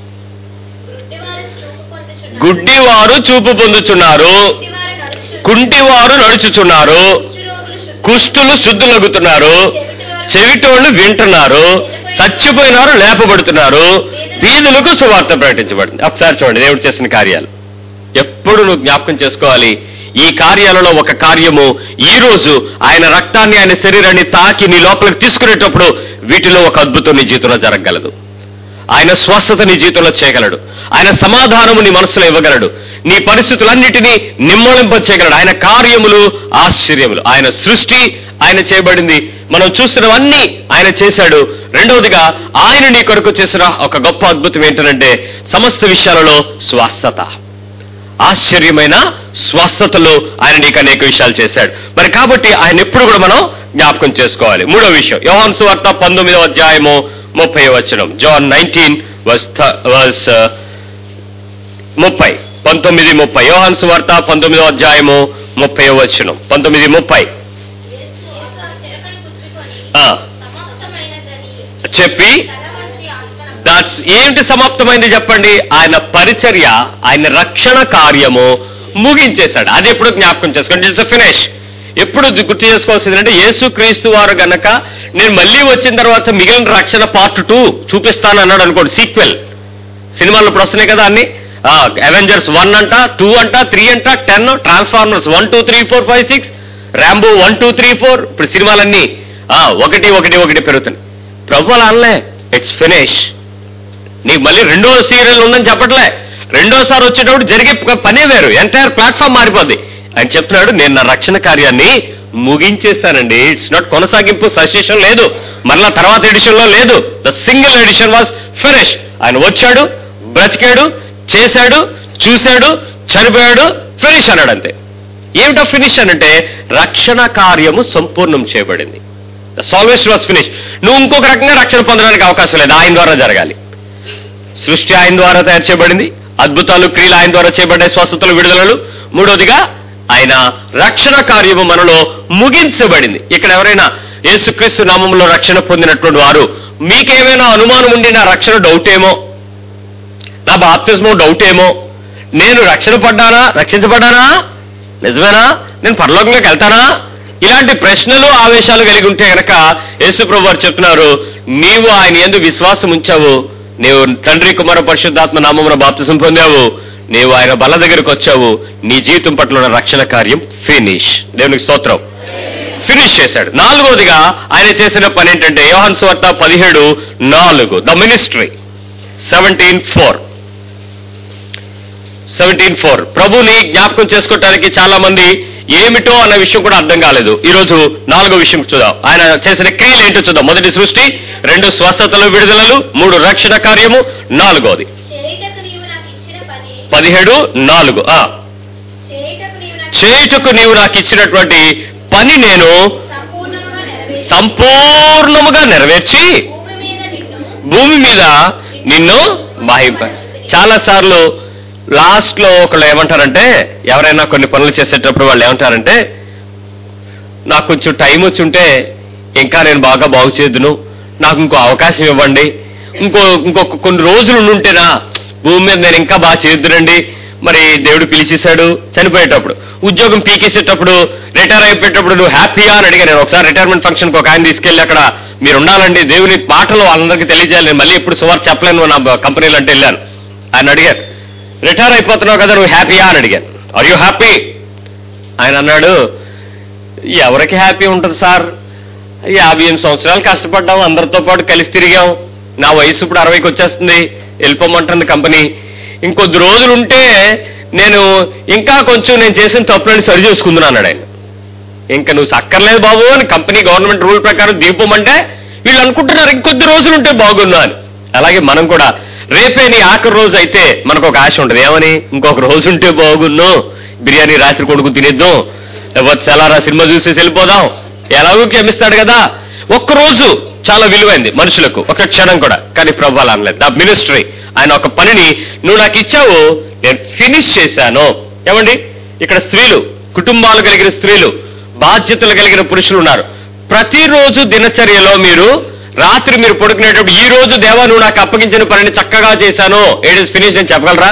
S2: గుడ్డివారు చూపు పొందుచున్నారు
S1: గుడ్డివారు చూపు పొందుతున్నారు
S2: గుడ్డివారు నడుచు-
S1: కుంటివారు నడుచుచున్నారు
S2: కుష్ఠరోగులు శుద్ధి-
S1: కుష్టులు శుద్ధులగుతున్నారు
S2: చెవిటివారు
S1: చెవిటోళ్ళు వింటున్నారు చచ్చిపోయినారు లేపబడుతున్నారు వీధులకు సువార్త ప్రకటించబడింది ఒకసారి చూడండి దేవుడు చేసిన కార్యాలు ఎప్పుడు నువ్వు జ్ఞాపకం చేసుకోవాలి ఈ కార్యాలలో ఒక కార్యము ఈ రోజు ఆయన రక్తాన్ని ఆయన శరీరాన్ని తాకి నీ లోపలికి తీసుకునేటప్పుడు వీటిలో ఒక అద్భుతం నీ జీవితంలో జరగగలదు ఆయన స్వస్థత నీ జీవితంలో చేయగలడు ఆయన సమాధానము నీ మనసులో ఇవ్వగలడు నీ పరిస్థితులన్నిటినీ నిమ్మళింప చేయగలడు ఆయన కార్యములు ఆశ్చర్యములు ఆయన సృష్టి ఆయన చేయబడింది మనం చూస్తున్నవన్నీ ఆయన చేశాడు రెండవదిగా ఆయన నీ కొరకు చేసిన ఒక గొప్ప అద్భుతం ఏంటంటే సమస్త విషయాలలో స్వస్థత ఆశ్చర్యమైన స్వస్థతలో ఆయన నీకు అనేక విషయాలు చేశాడు మరి కాబట్టి ఆయన ఎప్పుడు కూడా మనం జ్ఞాపకం చేసుకోవాలి మూడో విషయం యోహాన్ సువార్త పంతొమ్మిదవ అధ్యాయము ముప్పై వచనం జాన్ నైన్టీన్ వస్ వస్ ముప్పై పంతొమ్మిది ముప్పై యోహాన్ సువార్త పంతొమ్మిదవ అధ్యాయము ముప్పై వచనం పంతొమ్మిది ముప్పై
S2: యేసు ఆ చిరకను పుచ్చుకొని
S1: ఆ,
S2: సమాప్తమైనదని
S1: చెప్పి
S2: తల వంచి ఆత్మను
S1: దాట్స్ ఏంటి సమాప్తమైంది చెప్పండి ఆయన పరిచర్య ఆయన రక్షణ కార్యము ముగించేశాడు అది ఎప్పుడు జ్ఞాపకం చేసుకోండి ఇట్స్ ఫినిష్ ఎప్పుడు ఇది గుర్తు చేసుకోవాల్సింది అంటే యేసు క్రీస్తు వారు గనక నేను మళ్ళీ వచ్చిన తర్వాత మిగిలిన రక్షణ పార్ట్ టూ చూపిస్తాను అన్నాడు అనుకోండి సీక్వెల్ సినిమాలు ఇప్పుడు వస్తున్నాయి కదా అన్ని అవెంజర్స్ వన్ అంట టూ అంట త్రీ అంట ten Transformers one two three four five six Rambo one two three four ఇప్పుడు సినిమాలన్నీ ఆ, ఒకటి ఒకటి ఒకటి పెరుగుతున్నాయి ప్రభు అలా అనలే ఇట్స్ ఫినిష్ నీకు మళ్ళీ రెండో సీరియల్ ఉందని చెప్పట్లే రెండోసారి వచ్చేటప్పుడు జరిగే ప- పనే వేరు ఎంటైర్ ప్లాట్ఫామ్ మారిపోద్ది ఆయన చెప్తున్నాడు నేను నా రక్షణ కార్యాన్ని ముగించేస్తానండి ఇట్స్ నాట్ కొనసాగింపు సజెషన్ లేదు మరలా తర్వాత ఎడిషన్ లో లేదు the single edition was finish ఆయన వచ్చాడు బ్రతికాడు చేశాడు చూశాడు చనిపోయాడు ఫినిష్ అన్నాడు అంతే ఏమిటో ఫినిష్ అనంటే రక్షణ కార్యము సంపూర్ణం చేయబడింది ద సాల్వేషన్ వాజ్ ఫినిష్ నువ్వు ఇంకొక రకంగా రక్షణ పొందడానికి అవకాశం లేదు ఆయన ద్వారా జరగాలి సృష్టి ఆయన ద్వారా తయారు చేయబడింది అద్భుతాలు క్రియలు ఆయన ద్వారా చేయబడ్డాయి స్వస్థతలు విడుదలలు మూడోదిగా ఆయన రక్షణ కార్యము మనలో ముగించబడింది ఇక్కడ ఎవరైనా యేసుక్రీస్తు నామంలో రక్షణ పొందినటువంటి వారు మీకేమైనా అనుమానం ఉండి నా రక్షణ డౌట్ ఏమో నా బాప్తిజమో డౌట్ ఏమో నేను రక్షణ పడ్డానా రక్షించబడ్డానా నిజమేనా నేను పరలోకంలోకి వెళ్తానా ఇలాంటి ప్రశ్నలు ఆవేశాలు కలిగి ఉంటే గనక యేసుప్రభు వారు చెప్తున్నారు నీవు ఆయన ఎందు విశ్వాసం ఉంచావు నీవు తండ్రి కుమార పరిశుద్ధాత్మ నామమున బాప్తిజం పొందావు నీవు ఆయన బల దగ్గరకు వచ్చావు నీ జీవితం పట్ల ఉన్న రక్షణ కార్యం ఫినిష్ దేవునికి స్తోత్రం ఫినిష్ చేశాడు నాలుగోదిగా ఆయన చేసిన పని ఏంటంటే యోహన్ స్వార్త పదిహేడు నాలుగు the ministry seventeen four seventeen four ప్రభుని జ్ఞాపకం చేసుకోవటానికి చాలా మంది ఏమిటో అన్న విషయం కూడా అర్థం కాలేదు ఈ రోజు నాలుగో విషయం చూద్దాం ఆయన చేసిన క్రియలు ఏంటో చూద్దాం మొదటి సృష్టి రెండు స్వస్థతలు విడుదలలు మూడు రక్షణ కార్యము నాలుగోది
S2: చేయుటకు నీవు నాకు ఇచ్చిన పని
S1: పదిహేడు నాలుగు ఆ
S2: చేయుటకు నీవు నాకు
S1: చేయుటకు నీవు నాకు ఇచ్చినటువంటి పని నేను
S2: సంపూర్ణంగా నెరవేర్చి
S1: సంపూర్ణముగా నెరవేర్చి
S2: భూమి మీద నిన్ను
S1: భూమి మీద నిన్ను మహింప చాలా సార్లు లాస్ట్ లో ఒకళ్ళు ఏమంటారంటే ఎవరైనా కొన్ని పనులు చేసేటప్పుడు వాళ్ళు ఏమంటారంటే నాకు కొంచెం టైం వచ్చి ఉంటే ఇంకా నేను బాగా బాగు చేద్దును నాకు ఇంకో అవకాశం ఇవ్వండి ఇంకో ఇంకొక కొన్ని రోజులు ఉంటేనా భూమి మీద నేను ఇంకా బాగా చేద్దునండి మరి దేవుడు పిలిచేశాడు చనిపోయేటప్పుడు ఉద్యోగం పీకేసేటప్పుడు రిటైర్ అయిపోయేటప్పుడు నువ్వు హ్యాపీగా అని అడిగా నేను ఒకసారి రిటైర్మెంట్ ఫంక్షన్ ఒక ఆయన తీసుకెళ్లి అక్కడ మీరు ఉండాలండి దేవుని మాటలు వాళ్ళందరికీ తెలియజేయాలి నేను మళ్ళీ ఎప్పుడు సువార్ చెప్పలేను నా కంపెనీలు అంటే వెళ్ళాను ఆయన అడిగారు రిటైర్ అయిపోతున్నావు కదా నువ్వు హ్యాపీయా అని అడిగాను ఆర్ యూ హ్యాపీ ఆయన అన్నాడు ఎవరికి హ్యాపీ ఉంటుంది సార్ యాభై ఎనిమిది సంవత్సరాలు కష్టపడ్డాం అందరితో పాటు కలిసి తిరిగాం నా వయసు ఇప్పుడు అరవైకి వచ్చేస్తుంది వెళ్ళిపోమంటుంది కంపెనీ ఇంకొద్ది రోజులు ఉంటే నేను ఇంకా కొంచెం నేను చేసిన తప్పులని సరి చేసుకుందును అన్నాడు ఆయన ఇంకా నువ్వు సక్కర్లేదు బాబు అని కంపెనీ గవర్నమెంట్ రూల్ ప్రకారం దిగిపోమంటే వీళ్ళు అనుకుంటున్నారు ఇంకొద్ది రోజులు ఉంటే బాగున్నా అని అలాగే మనం కూడా రేపే నీ ఆఖరి రోజు అయితే మనకు ఒక ఆశ ఉంటుంది ఏమని ఇంకొక రోజు ఉంటే బాగున్ను బిర్యానీ రాత్రి కొడుకు తినేద్దాం లేకపోతే సెలారా సినిమా చూసేసి వెళ్ళిపోదాం ఎలాగో క్షమిస్తాడు కదా ఒక్క రోజు చాలా విలువైంది మనుషులకు ఒక క్షణం కూడా కానీ ప్రభు అలా అనలేదు ద మినిస్ట్రీ ఆయన ఒక పనిని నువ్వు నాకు ఇచ్చావు నేను ఫినిష్ చేశాను ఏమండి ఇక్కడ స్త్రీలు కుటుంబాలు కలిగిన స్త్రీలు బాధ్యతలు కలిగిన పురుషులు ఉన్నారు ప్రతిరోజు దినచర్యలో మీరు రాత్రి మీరు పడుకునేటప్పుడు ఈ రోజు దేవా నువ్వు నాకు అప్పగించిన పనిని చక్కగా చేశాను ఏడ్ ఇస్ ఫినిష్ అని చెప్పగలరా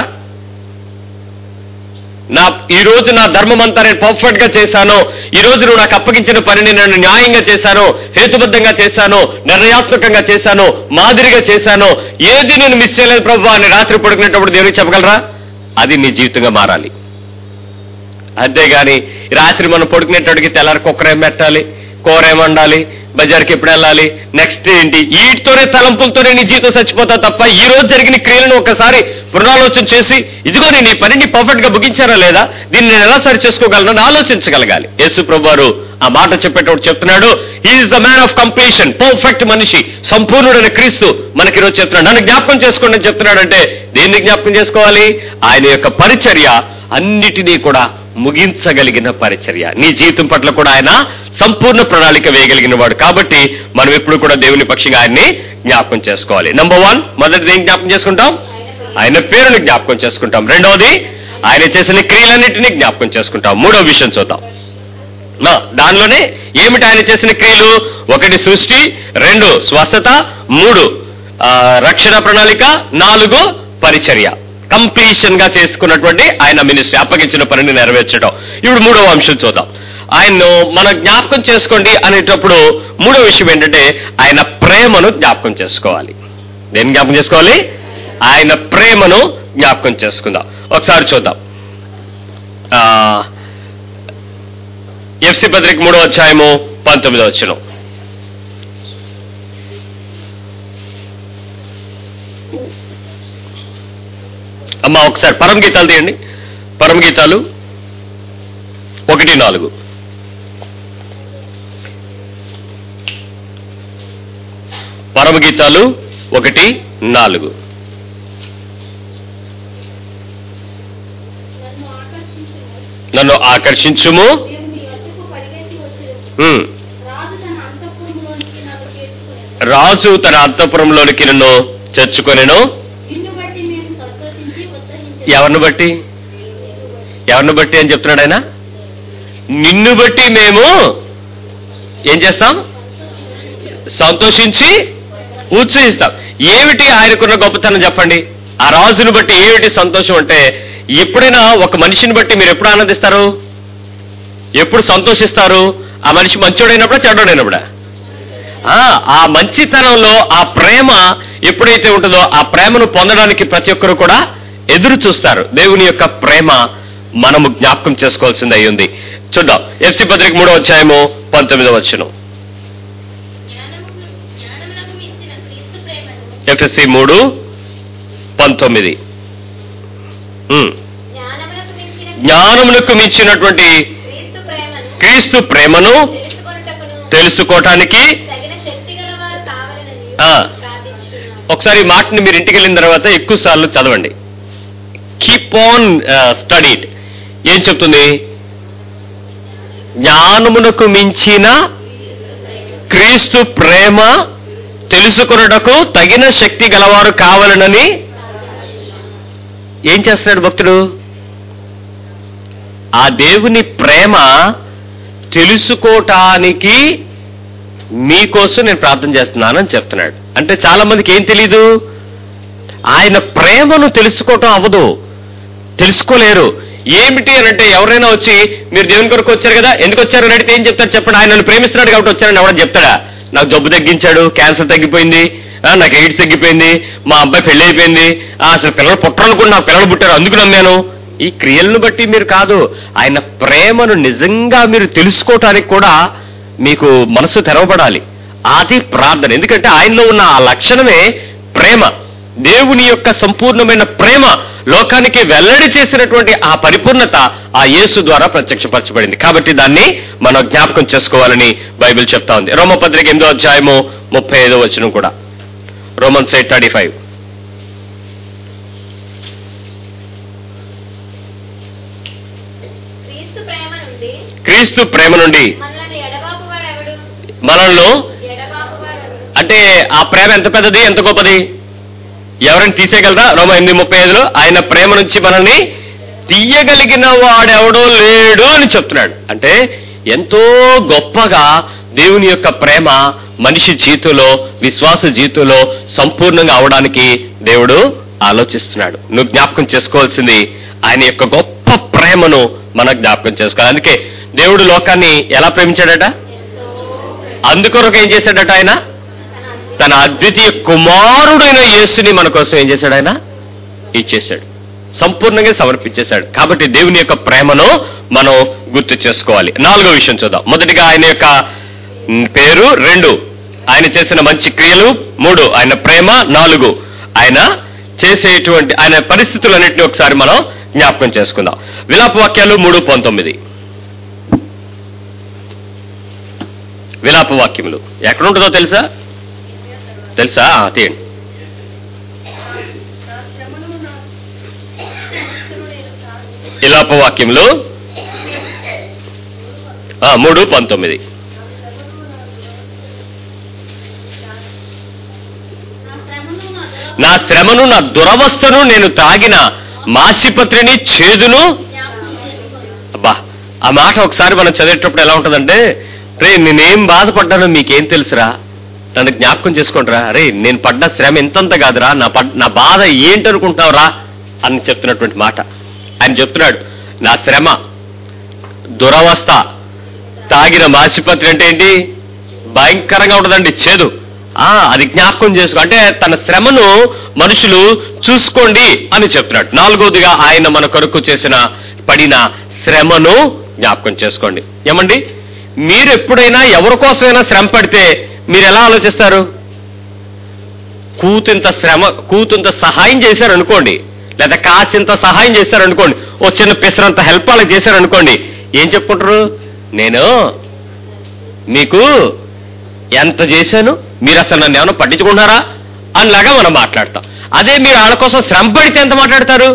S1: నా ఈ రోజు నా ధర్మం అంతా నేను పర్ఫెక్ట్ గా చేశాను ఈ రోజు నువ్వు నాకు అప్పగించిన పనిని నేను న్యాయంగా చేశాను హేతుబద్ధంగా చేశాను నిర్ణయాత్మకంగా చేశాను మాదిరిగా చేశాను ఏది నేను మిస్ చేయలేదు ప్రభు అని రాత్రి పడుకునేటప్పుడు దేవునికి చెప్పగలరా అది నీ జీవితంగా మారాలి అంతేగాని రాత్రి మనం పడుకునేటడికి తెల్లారి కుక్కర ఏం పెట్టాలి కూర ఏం వండాలి బజార్కి ఎప్పుడు వెళ్ళాలి నెక్స్ట్ ఏంటి వీటితోనే తలంపులతోనే నీ జీవితం చచ్చిపోతావు తప్ప ఈ రోజు జరిగిన క్రియలను ఒకసారి పునరాలోచన చేసి ఇదిగో నేను ఈ పనిని పర్ఫెక్ట్ గా ముగించారా లేదా దీన్ని నేను ఎలా సరి చేసుకోగలను అని ఆలోచించగలగాలి యేసు ప్రభు వారు ఆ మాట చెప్పేటప్పుడు చెప్తున్నాడు is the man of completion perfect మనిషి సంపూర్ణుడైన క్రీస్తు మనకి ఈరోజు చెప్తున్నాడు నన్ను జ్ఞాపకం చేసుకోండి అని చెప్తున్నాడంటే దేన్ని జ్ఞాపకం చేసుకోవాలి ఆయన యొక్క పరిచర్య అన్నిటినీ కూడా ముగించగలిగిన పరిచర్య నీ జీవితం పట్ల కూడా ఆయన సంపూర్ణ ప్రణాళిక వేయగలిగిన వాడు కాబట్టి మనం ఎప్పుడు కూడా దేవుని పక్షంగా ఆయన్ని జ్ఞాపకం చేసుకోవాలి నంబర్ వన్ మొదటిది ఏం జ్ఞాపకం చేసుకుంటాం ఆయన పేరుని జ్ఞాపకం చేసుకుంటాం రెండవది ఆయన చేసిన క్రియలన్నింటినీ జ్ఞాపకం చేసుకుంటాం మూడవ విషయం చూద్దాం నా దానిలోనే ఏమిటి ఆయన చేసిన క్రియలు ఒకటి సృష్టి రెండు స్వస్థత మూడు ఆ, రక్షణ ప్రణాళిక నాలుగు పరిచర్య కంప్లీషన్ గా చేసుకున్నటువంటి ఆయన మినిస్ట్రీ అప్పగించిన పనిని నెరవేర్చడం ఇప్పుడు మూడవ అంశం చూద్దాం ఆయన్ను మన జ్ఞాపకం చేసుకోండి అనేటప్పుడు మూడో విషయం ఏంటంటే ఆయన ప్రేమను జ్ఞాపకం చేసుకోవాలి దేని జ్ఞాపకం చేసుకోవాలి ఆయన ప్రేమను జ్ఞాపకం చేసుకుందాం ఒకసారి చూద్దాం ఆ, ఎఫ్సి పత్రిక మూడో అధ్యాయము పంతొమ్మిదో వచ్చిన అమ్మా ఒకసారి పరమ గీతాలు తీయండి పరమ గీతాలు ఒకటి నాలుగు పరమ గీతాలు ఒకటి నాలుగు
S2: నన్ను ఆకర్షించును
S1: నన్ను ఆకర్షించుము
S2: మేము నీ అడ్డుకు పరిగెత్తి వచ్చేసి
S1: ఉమ్.
S2: రాజు తన అంతఃపురంలోనికి నన్ను చేర్చుకునేది
S1: రాజు తన అంతఃపురంలోనికి నన్ను తెచ్చుకొనెను
S2: నిన్ను బట్టి మేము సంతోషించి ఉత్సహించేది
S1: ఎవరిని బట్టి ఎవరిని బట్టి అని చెప్తున్నాడు ఆయన నిన్ను బట్టి మేము ఏం చేస్తాం సంతోషించి ఉత్సహిస్తాం ఏమిటి ఆయనకున్న గొప్పతనం చెప్పండి ఆ రాజును బట్టి ఏమిటి సంతోషం అంటే ఎప్పుడైనా ఒక మనిషిని బట్టి మీరు ఎప్పుడు ఆనందిస్తారు ఎప్పుడు సంతోషిస్తారు ఆ మనిషి మంచోడైనప్పుడా చెడ్డోడైనప్పుడా ఆ, ఆ మంచితనంలో ఆ ప్రేమ ఎప్పుడైతే ఉంటుందో ఆ ప్రేమను పొందడానికి ప్రతి ఒక్కరు కూడా ఎదురు చూస్తారు దేవుని యొక్క ప్రేమ మనము జ్ఞాపకం చేసుకోవాల్సింది అయి ఉంది చూద్దాం ఎఫ్సి పత్రిక మూడో అధ్యాయము పంతొమ్మిదో వచ్చును
S2: జ్ఞానమును జ్ఞానమునకు మించిన క్రీస్తు ప్రేమను
S1: ఎఫ్ఎస్సి మూడు పంతొమ్మిది ఉమ్.
S2: జ్ఞానమునకు మించిన
S1: జ్ఞానమునకు మించినటువంటి
S2: క్రీస్తు ప్రేమను
S1: క్రీస్తు ప్రేమను
S2: తెలుసుకొనుటకును
S1: తెలుసుకోవటానికి
S2: తగిన శక్తి గలవారు కావాలని
S1: ఆ.
S2: ప్రార్థించున్నాను
S1: ఒకసారి ఈ మాటని మీరు ఇంటికి వెళ్ళిన తర్వాత ఎక్కువ సార్లు చదవండి కీప్ ఆన్ స్టడీడ్ ఏం చెప్తుంది జ్ఞానమునకు మించిన క్రీస్తు ప్రేమ తెలుసుకొనుటకు తగిన శక్తి గలవారు కావాలనని ఏం చేస్తున్నాడు భక్తుడు ఆ దేవుని ప్రేమ తెలుసుకోవటానికి మీకోసం నేను ప్రార్థన చేస్తున్నానని చెప్తున్నాడు అంటే చాలా మందికి ఏం తెలీదు ఆయన ప్రేమను తెలుసుకోవటం అవ్వదు తెలుసుకోలేరు ఏమిటి అని అంటే ఎవరైనా వచ్చి మీరు దేవుని కొరకు వచ్చారు కదా ఎందుకు వచ్చారు అని అడిగితే ఏం చెప్తారు చెప్పండి ఆయన నన్ను ప్రేమిస్తున్నాడు కాబట్టి వచ్చారని ఎవరైనా చెప్తాడా నాకు జబ్బు తగ్గించాడు క్యాన్సర్ తగ్గిపోయింది ఆ, నాకు ఎయిడ్స్ తగ్గిపోయింది మా అబ్బాయి పెళ్లి అయిపోయింది ఆ, అసలు పిల్లలు పుట్టరనుకుని నాకు పిల్లలు పుట్టారు అందుకు నమ్మాను ఈ క్రియలను బట్టి మీరు కాదు ఆయన ప్రేమను నిజంగా మీరు తెలుసుకోవటానికి కూడా మీకు మనసు తెరవబడాలి అది ప్రార్థన ఎందుకంటే ఆయనలో ఉన్న ఆ లక్షణమే ప్రేమ దేవుని యొక్క సంపూర్ణమైన ప్రేమ లోకానికి వెల్లడి చేసినటువంటి ఆ పరిపూర్ణత ఆ యేసు ద్వారా ప్రత్యక్షపరచబడింది కాబట్టి దాన్ని మనం జ్ఞాపకం చేసుకోవాలని బైబిల్ చెప్తా ఉంది రోమపత్రిక ఎనిమిదో అధ్యాయము ముప్పై ఐదో వచనం కూడా రోమన్స్ ఎయిట్ థర్టీ ఫైవ్
S2: క్రీస్తు ప్రేమ నుండి
S1: క్రీస్తు ప్రేమ నుండి
S2: మనల్ని ఎడబాపు వాడెవడు
S1: మనల్లో
S2: ఎడబాపు వాడెవడు
S1: అంటే ఆ ప్రేమ ఎంత పెద్దది ఎంత గొప్పది ఎవరిని తీసేయగలరా రోమ ఎనిమిది ముప్పై ఐదులో ఆయన ప్రేమ నుంచి మనల్ని తీయగలిగిన వాడెవడో లేడు అని చెప్తున్నాడు అంటే ఎంతో గొప్పగా దేవుని యొక్క ప్రేమ మనిషి జీవితంలో విశ్వాస జీవితంలో సంపూర్ణంగా అవడానికి దేవుడు ఆలోచిస్తున్నాడు నువ్వు జ్ఞాపకం చేసుకోవాల్సింది ఆయన యొక్క గొప్ప ప్రేమను మనం జ్ఞాపకం చేసుకోవాలి అందుకే దేవుడు లోకాన్ని ఎలా ప్రేమించాడట అందుకొరకు ఏం చేశాడట ఆయన తన అద్వితీయ కుమారుడైన యేసుని మన కోసం ఏం చేశాడు ఆయన ఇచ్చేశాడు సంపూర్ణంగా సమర్పించేశాడు కాబట్టి దేవుని యొక్క ప్రేమను మనం గుర్తు చేసుకోవాలి నాలుగో విషయం చూద్దాం మొదటిగా ఆయన యొక్క మ్, పేరు రెండు ఆయన చేసిన మంచి క్రియలు మూడు ఆయన ప్రేమ నాలుగు ఆయన చేసేటువంటి ఆయన పరిస్థితులన్నింటినీ ఒకసారి మనం జ్ఞాపకం చేసుకుందాం విలాప వాక్యాలు మూడు పంతొమ్మిది విలాప వాక్యములు ఎక్కడ ఉంటుందో తెలుసా తెలుసా ఆ, తీయండి
S2: నా శ్రమను నా క్రీస్తును నేను సాధి-
S1: విలాప వాక్యములు ఆ, మూడు పంతొమ్మిది
S2: నా శ్రమను నా దురవ-
S1: నా శ్రమను నా దురవస్థను నేను తాగిన మాసిపత్రిని చేదును
S2: జ్ఞాపకం చేసుకొను.
S1: అబ్బా ఆ మాట ఒకసారి మనం చదివేటప్పుడు ఎలా ఉంటుందంటే రే నేనేం బాధపడ్డానో మీకేం తెలుసురా నన్ను జ్ఞాపకం చేసుకుంటారా అరే నేను పడ్డ శ్రమ ఎంతంత కాదురా నా పడ్ నా బాధ ఏంటనుకుంటున్నావురా అని చెప్తున్నటువంటి మాట ఆయన చెప్తున్నాడు నా శ్రమ దురవస్థ తాగిన మాసిపత్రి అంటే ఏంటి భయంకరంగా ఉంటుందండి చేదు ఆ అది జ్ఞాపకం చేసుకో అంటే తన శ్రమను మనుషులు చూసుకోండి అని చెప్తున్నాడు నాలుగోదిగా ఆయన మన కొరకు చేసిన పడిన శ్రమను జ్ఞాపకం చేసుకోండి ఏమండి మీరు ఎప్పుడైనా ఎవరి కోసమైనా శ్రమ పడితే మీరు ఎలా ఆలోచిస్తారు కూతింత శ్రమ కూతుంత సహాయం చేశారనుకోండి లేదా కాసింత సహాయం చేశారనుకోండి ఓ చిన్న పిసరంత హెల్ప్ వాళ్ళకి చేశారనుకోండి ఏం చెప్పుకుంటారు నేను మీకు ఎంత చేశాను మీరు అసలు నన్ను ఏమైనా పట్టించుకుంటున్నారా అనిలాగా మనం మాట్లాడతాం అదే మీరు వాళ్ళ కోసం శ్రమ పడితే ఎంత మాట్లాడతారు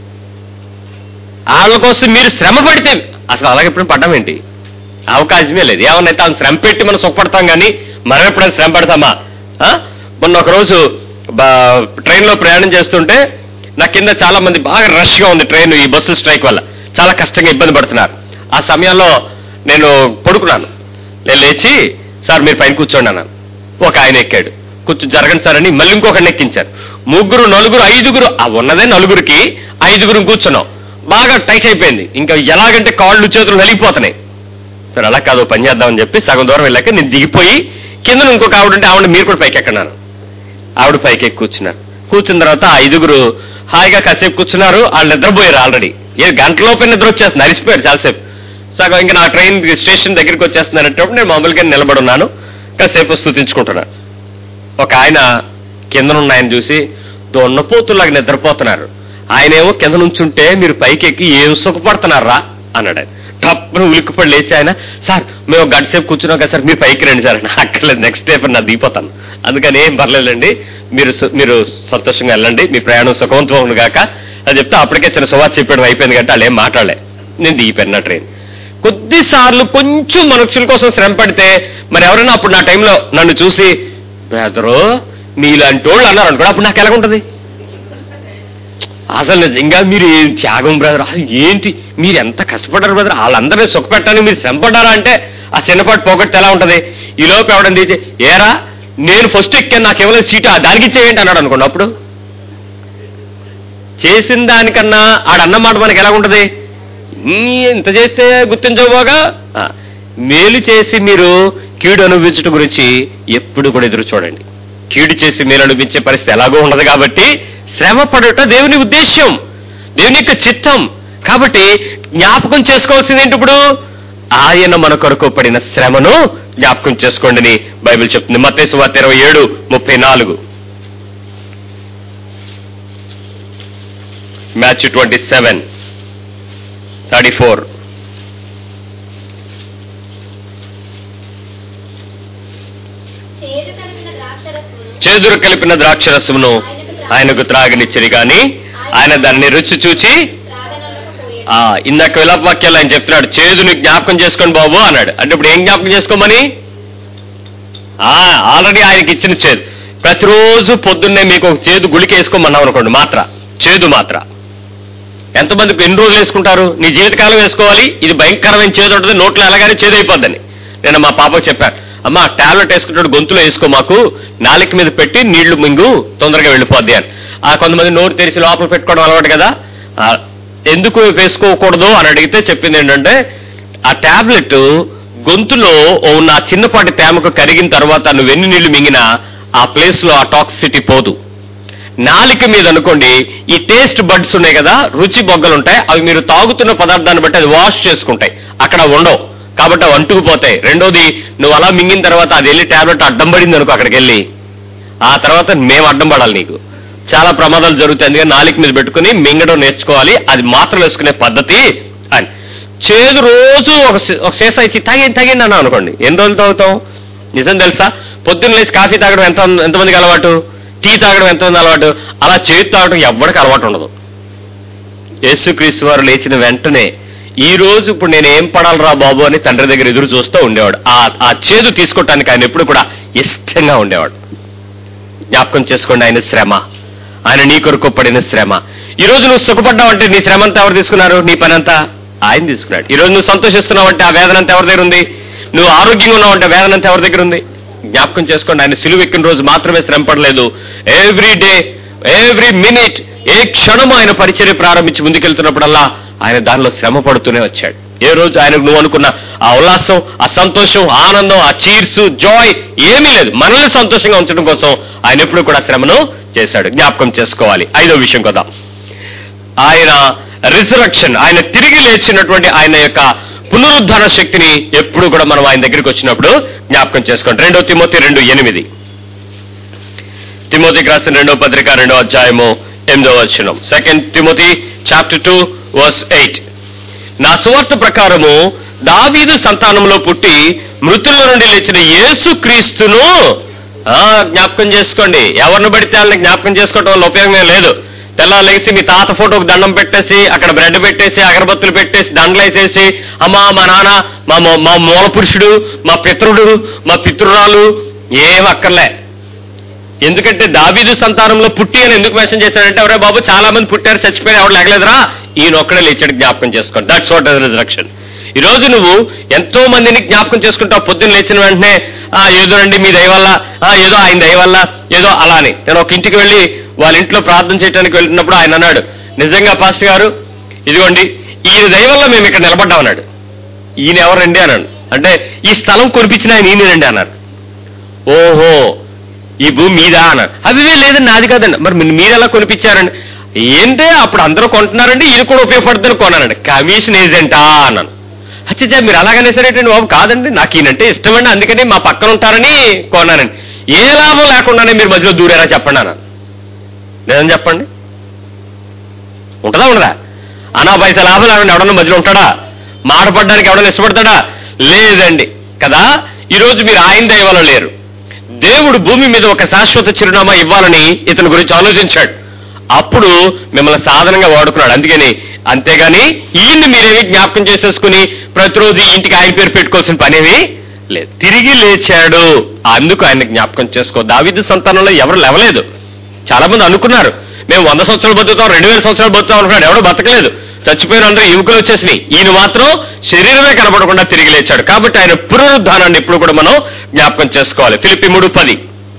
S1: వాళ్ళ కోసం మీరు శ్రమ పడితే అసలు అలాగే ఎప్పుడు పడ్డం ఏంటి అవకాశమే లేదు ఏమన్నైతే ఆమె శ్రమ పెట్టి మనం సుఖపడతాం కానీ మనం ఎప్పుడైనా శ్రమ పడతామా ఆ? మొన్న ఒక రోజు ట్రైన్లో ప్రయాణం చేస్తుంటే నా కింద చాలా మంది బాగా రష్గా ఉంది ట్రైన్ ఈ బస్సుల స్ట్రైక్ వల్ల చాలా కష్టంగా ఇబ్బంది పడుతున్నారు ఆ సమయంలో నేను పడుకున్నాను నేను లేచి సార్ మీరు పైన కూర్చోండి అన్నాను ఒక ఆయన ఎక్కాడు కూర్చో జరగండి సార్ అని మళ్ళీ ఇంకొకరిని ఎక్కించారు ముగ్గురు నలుగురు ఐదుగురు ఆ ఉన్నదే నలుగురికి ఐదుగురు కూర్చున్నాం బాగా టైట్ అయిపోయింది ఇంకా ఎలాగంటే కాళ్ళు చేతులు నలిగిపోతున్నాయి సరే అలా కాదు పని చేద్దామని చెప్పి సగం దూరం వెళ్ళాక నేను దిగిపోయి కింద ఇంకొక ఆవిడ ఉంటే ఆవిడ మీరు కూడా పైకి ఎక్కన్నాను ఆవిడ పైకి ఎక్కి కూర్చున్నారు కూర్చున్న తర్వాత ఆ ఐదుగురు హాయిగా కాసేపు కూర్చున్నారు వాళ్ళు నిద్రపోయారు ఆల్రెడీ ఏ గంటలోపే నిద్ర వచ్చేస్తుంది అరిసిపోయారు చాలాసేపు సగం ఇంకా నా ట్రైన్ స్టేషన్ దగ్గరికి వచ్చేస్తున్నారంటే నేను మామూలుగా నిలబడి ఉన్నాను కాసేపు స్థుతించుకుంటున్నాను ఒక ఆయన కిందనున్న ఆయన చూసి దొన్నపోతులాగా నిద్రపోతున్నారు ఆయన ఏమో కింద నుంచుంటే మీరు పైకి ఎక్కి ఏం సుఖపడుతున్నారా అన్నాడు ఆయన టప్పును ఉలిక్కిపడి లేచి ఆయన సార్ మేము ఒక గంట సేపు కూర్చున్నాం కదా సార్ మీరు పైకి రండి సార్ అని అక్కర్లేదు నెక్స్ట్ డే నా దిగిపోతాను అందుకని ఏం పర్లేదండి మీరు సు- మీరు సంతోషంగా వెళ్ళండి మీ ప్రయాణం సుఖవంతం గాక అని చెప్తే అప్పటికే చిన్న సువార్త చెప్పడం అయిపోయింది కాబట్టి వాళ్ళు ఏం మాట్లాడలే నేను దిగిపోయాను నా ట్రైన్ కొద్దిసార్లు కొంచెం మనుషుల కోసం శ్రమ పడితే మరి ఎవరైనా అప్పుడు నా టైంలో నన్ను చూసి బ్రదరు మీలాంటి వాళ్ళు అన్నారు అనుకో అప్పుడు నాకు ఎలాగుంటది అసలు నిజంగా మీరు ఏం త్యాగం బ్రదర్ అసలు ఏంటి మీరు ఎంత కష్టపడ్డారు బ్రదర్ వాళ్ళందరినీ సుఖపెట్టడానికి మీరు శ్రమ పడ్డారా అంటే ఆ చిన్నపాటి పోగొట్టి ఎలా ఉంటది ఈ లోపు ఎవడం తీసి ఏరా నేను ఫస్ట్ ఎక్కాను నాకు ఇవ్వలేదు సీటు ఆ దానికి ఇచ్చేయండి అన్నాడు అనుకోండి అప్పుడు చేసిన దానికన్నా ఆడన్న మాట మనకి ఎలా ఉంటది ఈ ఇంత చేస్తే గుర్తించబోగా ఆ, మేలు చేసి మీరు కీడు అనుభవించడం గురించి ఎప్పుడు కూడా ఎదురు చూడండి కీడు చేసి మేలు అనుభవించే పరిస్థితి ఎలాగో ఉండదు కాబట్టి శ్రమ పడుట దేవుని ఉద్దేశ్యం దేవుని యొక్క చిత్తం కాబట్టి జ్ఞాపకం చేసుకోవాల్సింది ఏంటి ఇప్పుడు ఆయన మన కొరకు పడిన శ్రమను జ్ఞాపకం చేసుకోండి అని బైబిల్ చెప్తుంది మత్తేసు వార్త ఇరవై ఏడు ముప్పై నాలుగు Matthew twenty seven thirty four
S2: చేదు కలిపిన ద్రాక్షరసమును
S1: చేదురు కలిపిన ద్రాక్షరసమును ఆయనకు త్రాగనిచ్చని గాని ఆయన దాన్ని రుచి చూచి
S2: త్రాగనొల్లకపోయెను.
S1: ఆ ఇందాక విలాప వాక్యాలు ఆయన చెప్తున్నాడు చేదుని జ్ఞాపకం చేసుకోండి బాబు అన్నాడు అంటే ఇప్పుడు ఏం జ్ఞాపకం చేసుకోమని ఆ ఆల్రెడీ ఆయనకి ఇచ్చిన చేదు ప్రతిరోజు పొద్దున్నే మీకు ఒక చేదు గుళిక వేసుకోమన్నాం అనుకోండి మాత్ర చేదు మాత్ర ఎంతమందికి ఎన్ని రోజులు వేసుకుంటారు నీ జీవితకాలం వేసుకోవాలి ఇది భయంకరమైన చేదు ఉంటుంది నోట్లో ఎలాగానే చేదు అయిపోద్దని నేను మా పాపకు చెప్పాను అమ్మా టాబ్లెట్ వేసుకుంటాడు గొంతులో వేసుకో మాకు నాలుక మీద పెట్టి నీళ్లు మింగు తొందరగా వెళ్ళిపోద్ది అని ఆ కొంతమంది నోరు తెరిచి లోపల పెట్టుకోవడం అలవాటు కదా ఆ, ఎందుకు వేసుకోకూడదు అని అడిగితే చెప్పింది ఏంటంటే ఆ టాబ్లెట్ గొంతులో ఉన్న ఆ చిన్నపాటి తేమకు కరిగిన తర్వాత నువ్వు ఎన్ని నీళ్లు మింగినా ఆ ప్లేస్ లో ఆ టాక్సిటీ పోదు నాలిక మీద అనుకోండి ఈ టేస్ట్ బడ్స్ ఉన్నాయి కదా రుచి బొగ్గలు ఉంటాయి అవి మీరు తాగుతున్న పదార్థాన్ని బట్టి అది వాష్ చేసుకుంటాయి అక్కడ ఉండవు కాబట్టి అవి అంటుకుపోతాయి రెండోది నువ్వు అలా మింగిన తర్వాత అది వెళ్ళి టాబ్లెట్ అడ్డం పడింది అనుకో అక్కడికి వెళ్ళి ఆ తర్వాత మేము అడ్డం పడాలి నీకు చాలా ప్రమాదాలు జరుగుతాయి అందుకని నాలిక మీద పెట్టుకుని మింగడం నేర్చుకోవాలి అది మాత్రం వేసుకునే పద్ధతి అని చేదు రోజు ఒక సీ- ఒక సీసా ఇచ్చి తాగేయండి తాగేయండి అన్నాం అనుకోండి ఎన్ని రోజులు తాగుతాం నిజం తెలుసా పొద్దున్న లేచి కాఫీ తాగడం ఎంత ఎంతమందికి అలవాటు టీ తాగడం ఎంతమంది అలవాటు అలా చేతి తాగడం ఎవ్వడికి అలవాటు ఉండదు యేసుక్రీస్తు వారు లేచిన వెంటనే ఈ రోజు ఇప్పుడు నేను ఏం పడాలరా బాబు అని తండ్రి దగ్గర ఎదురు చూస్తూ ఉండేవాడు ఆ ఆ చేదు తీసుకోవటానికి ఆయన ఎప్పుడు కూడా ఇష్టంగా ఉండేవాడు జ్ఞాపకం చేసుకోండి ఆయన శ్రమ ఆయన నీ కొరకు పడిన శ్రమ ఈ రోజు నువ్వు సుఖపడ్డావంటే నీ శ్రమ అంతా ఎవరు తీసుకున్నారు నీ పని అంతా ఆయన తీసుకున్నాడు ఈ రోజు నువ్వు సంతోషిస్తున్నావంటే ఆ వేదన అంతా ఎవరి దగ్గర ఉంది నువ్వు ఆరోగ్యంగా ఉన్నావంటే ఆ వేదన అంతా ఎవరి దగ్గర ఉంది జ్ఞాపకం చేసుకోండి ఆయన సిలువ ఎక్కిన రోజు మాత్రమే శ్రమ పడలేదు ఎవ్రీ డే ఎవ్రీ మినిట్ ఏ క్షణం ఆయన పరిచర్య ప్రారంభించి ముందుకెళ్తున్నప్పుడల్లా ఆయన దానిలో శ్రమ పడుతూనే వచ్చాడు ఏ రోజు ఆయనకు నువ్వు అనుకున్న ఆ ఉల్లాసం ఆ సంతోషం ఆ ఆనందం ఆ చీర్స్ జాయ్ ఏమీ లేదు మనల్ని సంతోషంగా ఉంచడం కోసం ఆయన ఎప్పుడు కూడా శ్రమను చేశాడు జ్ఞాపకం చేసుకోవాలి ఐదో విషయం కదా ఆయన రిజరక్షన్ ఆయన తిరిగి లేచినటువంటి ఆయన యొక్క పునరుద్ధరణ శక్తిని ఎప్పుడు కూడా మనం ఆయన దగ్గరికి వచ్చినప్పుడు జ్ఞాపకం చేసుకోండి రెండో తిమోతి రెండు ఎనిమిది తిమోతికి రాసిన రెండో పత్రిక రెండో అధ్యాయము ఎనిమిదో వచనం second Timothy chapter two verse eight నా సువార్త ప్రకారము దావీదు సంతానంలో పుట్టి మృతుల నుండి లేచిన యేసు క్రీస్తును జ్ఞాపకం చేసుకోండి ఎవరిని పడితే వాళ్ళని జ్ఞాపకం చేసుకోవడం వల్ల ఉపయోగమే లేదు తెల్లా లేచి మీ తాత ఫోటోకి దండం పెట్టేసి అక్కడ బ్రెడ్ పెట్టేసి అగరబత్తులు పెట్టేసి దండలేసేసి అమ్మా మా నాన్న మా మొ- మా మూల పురుషుడు మా పితరుడు మా పితృరాలు ఏం అక్కర్లే ఎందుకంటే దావీదు సంతానంలో పుట్టి అని ఎందుకు మెన్షన్ చేశాడంటే ఎవరే బాబు చాలా మంది పుట్టారు చచ్చిపోయారు ఎవరు లేగలేదురా ఈయన ఒక్కడే లేచాడు జ్ఞాపకం చేసుకోండి దట్స్ వాట్ రిజరక్షన్ ఈ రోజు నువ్వు ఎంతో మందిని జ్ఞాపకం చేసుకుంటావు పొద్దున్న లేచిన వెంటనే ఆ ఏదోనండి మీ దయ వల్ల ఆ ఏదో ఆయన దయ వల్ల ఏదో అలా అని నేను ఒక ఇంటికి వెళ్ళి వాళ్ళ ఇంట్లో ప్రార్థన చేయడానికి వెళ్తున్నప్పుడు ఆయన అన్నాడు నిజంగా పాస్టర్ గారు ఇదిగోండి ఈయన దయ వల్ల మేము ఇక్కడ నిలబడ్డాం అన్నాడు ఈయన ఎవరండి అన్నాడు అంటే ఈ స్థలం కొనిపించిన ఆయన ఈయనండి అన్నాడు ఓహో ఈ భూమి మీదా అన్నారు అవి లేదండి నాది కాదండి మరి మీరు- మీరు ఎలా కొనిపించారండి ఏంటే అప్పుడు అందరూ కొంటున్నారండి ఇది కూడా ఉపయోగపడుతుంది కొన్నానండి కమిషన్ ఏజెంటా అన్నాను అచ్చా మీరు అలాగనే సరేటండి బాబు కాదండి నాకు ఈయనంటే ఇష్టమండి అందుకని మా పక్కన ఉంటారని కొన్నానండి ఏ లాభం లేకుండానే మీరు మధ్యలో దూరారా చెప్పండి అన్నాను లేదని చెప్పండి ఉంటుందా ఉండదా అనా పైసా లాభం లేకుండా ఎవడన్నా మధ్యలో ఉంటాడా మాట పడడానికి ఎవడన్నా ఇష్టపడతాడా లేదండి కదా ఈరోజు మీరు ఆయన దైవాలో లేరు దేవుడు భూమి మీద ఒక శాశ్వత చిరునామా ఇవ్వాలని ఇతని గురించి ఆలోచించాడు అప్పుడు మిమ్మల్ని సాధనంగా వాడుకున్నాడు అందుకని అంతేగాని ఈయన్ని మీరేమి జ్ఞాపకం చేసేసుకుని ప్రతిరోజు ఈ ఇంటికి ఆయన పేరు పెట్టుకోవాల్సిన పనేమి లేదు తిరిగి లేచాడు అందుకు ఆయన జ్ఞాపకం చేసుకో దావిదు సంతానంలో ఎవరు లేవలేదు చాలా మంది అనుకున్నారు మేము వంద సంవత్సరాలు బతుకుతాం రెండు వేల సంవత్సరాలు బతుకుతాం అనుకున్నాడు ఎవడో బతకలేదు చచ్చిపోయిన అందరూ యువకులు వచ్చేసినాయి ఈయన మాత్రం శరీరమే కనపడకుండా తిరిగి లేచాడు కాబట్టి ఆయన పునరుద్ధానాన్ని ఇప్పుడు కూడా మనం జ్ఞాపకం చేసుకోవాలి ఫిలిపి మూడు పది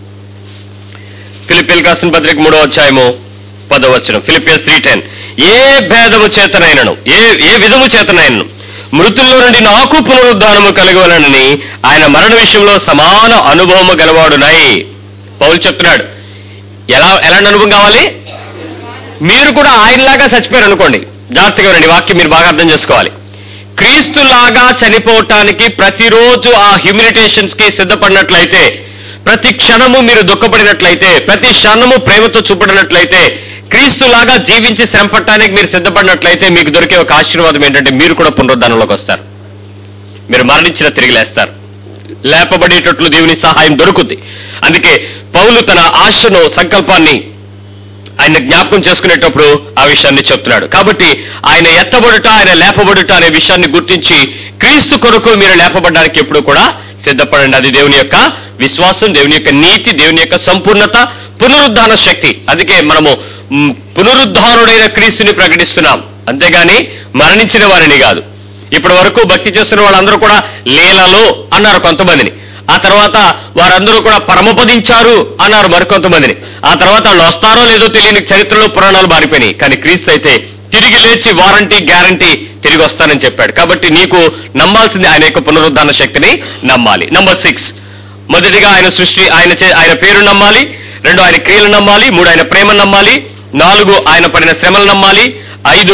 S1: ఫిలిపిల్ కాసిన పత్రిక మూడో అధ్యాయము పదో వచ్చిన ఫిలిపియస్ త్రీ టెన్ ఏ భేదము చేతనైనను ఏ ఏ విధము చేతనైనను మృతుల్లో నుండి నాకు పునరుద్ధానము కలగవలనని ఆయన మరణ విషయంలో సమాన అనుభవము గలవాడునై పౌలు చెప్తున్నాడు ఎలా ఎలాంటి అనుభవం కావాలి మీరు కూడా ఆయనలాగా చచ్చిపోయారు అనుకోండి జాగ్రత్తగా రండి వాక్యం మీరు బాగా అర్థం చేసుకోవాలి క్రీస్తులాగా చనిపోవటానికి ప్రతిరోజు ఆ హ్యూమిలిటేషన్స్ కి సిద్ధపడినట్లయితే ప్రతి క్షణము మీరు దుఃఖపడినట్లయితే ప్రతి క్షణము ప్రేమతో చూపడినట్లయితే క్రీస్తులాగా జీవించి శ్రమపడటానికి మీరు సిద్ధపడినట్లయితే మీకు దొరికే ఒక ఆశీర్వాదం ఏంటంటే మీరు కూడా పునరుద్ధానంలోకి వస్తారు మీరు మరణించిన తిరిగి లేస్తారు లేపబడేటట్లు దేవుని సహాయం దొరుకుద్ది అందుకే పౌలు తన ఆశను సంకల్పాన్ని ఆయన జ్ఞాపకం చేసుకునేటప్పుడు ఆ విషయాన్ని చెప్తున్నాడు కాబట్టి ఆయన ఎత్తబడుట ఆయన లేపబడుట అనే విషయాన్ని గుర్తించి క్రీస్తు కొరకు మీరు లేపబడడానికి ఎప్పుడు కూడా సిద్ధపడండి అది దేవుని యొక్క విశ్వాసం దేవుని యొక్క నీతి దేవుని యొక్క సంపూర్ణత పునరుద్ధాన శక్తి అందుకే మనము మ్, పునరుద్ధానుడైన క్రీస్తుని ప్రకటిస్తున్నాం అంతేగాని మరణించిన వారిని కాదు ఇప్పటి వరకు భక్తి చేస్తున్న వాళ్ళందరూ కూడా లీలలో అన్నారు కొంతమందిని ఆ తర్వాత వారందరూ కూడా పరమపదించారు అన్నారు మరికొంతమందిని ఆ తర్వాత వాళ్ళు వస్తారో లేదో తెలియని చరిత్రలో పురాణాలు మారిపోయినాయి కానీ క్రీస్తు అయితే తిరిగి లేచి వారంటీ గ్యారంటీ తిరిగి వస్తానని చెప్పాడు కాబట్టి నీకు నమ్మాల్సింది ఆయన యొక్క పునరుద్ధాన శక్తిని నమ్మాలి నంబర్ సిక్స్ మొదటిగా ఆయన సృష్టి ఆయన చే- ఆయన పేరు నమ్మాలి రెండు ఆయన క్రియలు నమ్మాలి మూడు ఆయన ప్రేమ నమ్మాలి నాలుగు ఆయన పడిన శ్రమలు నమ్మాలి ఐదు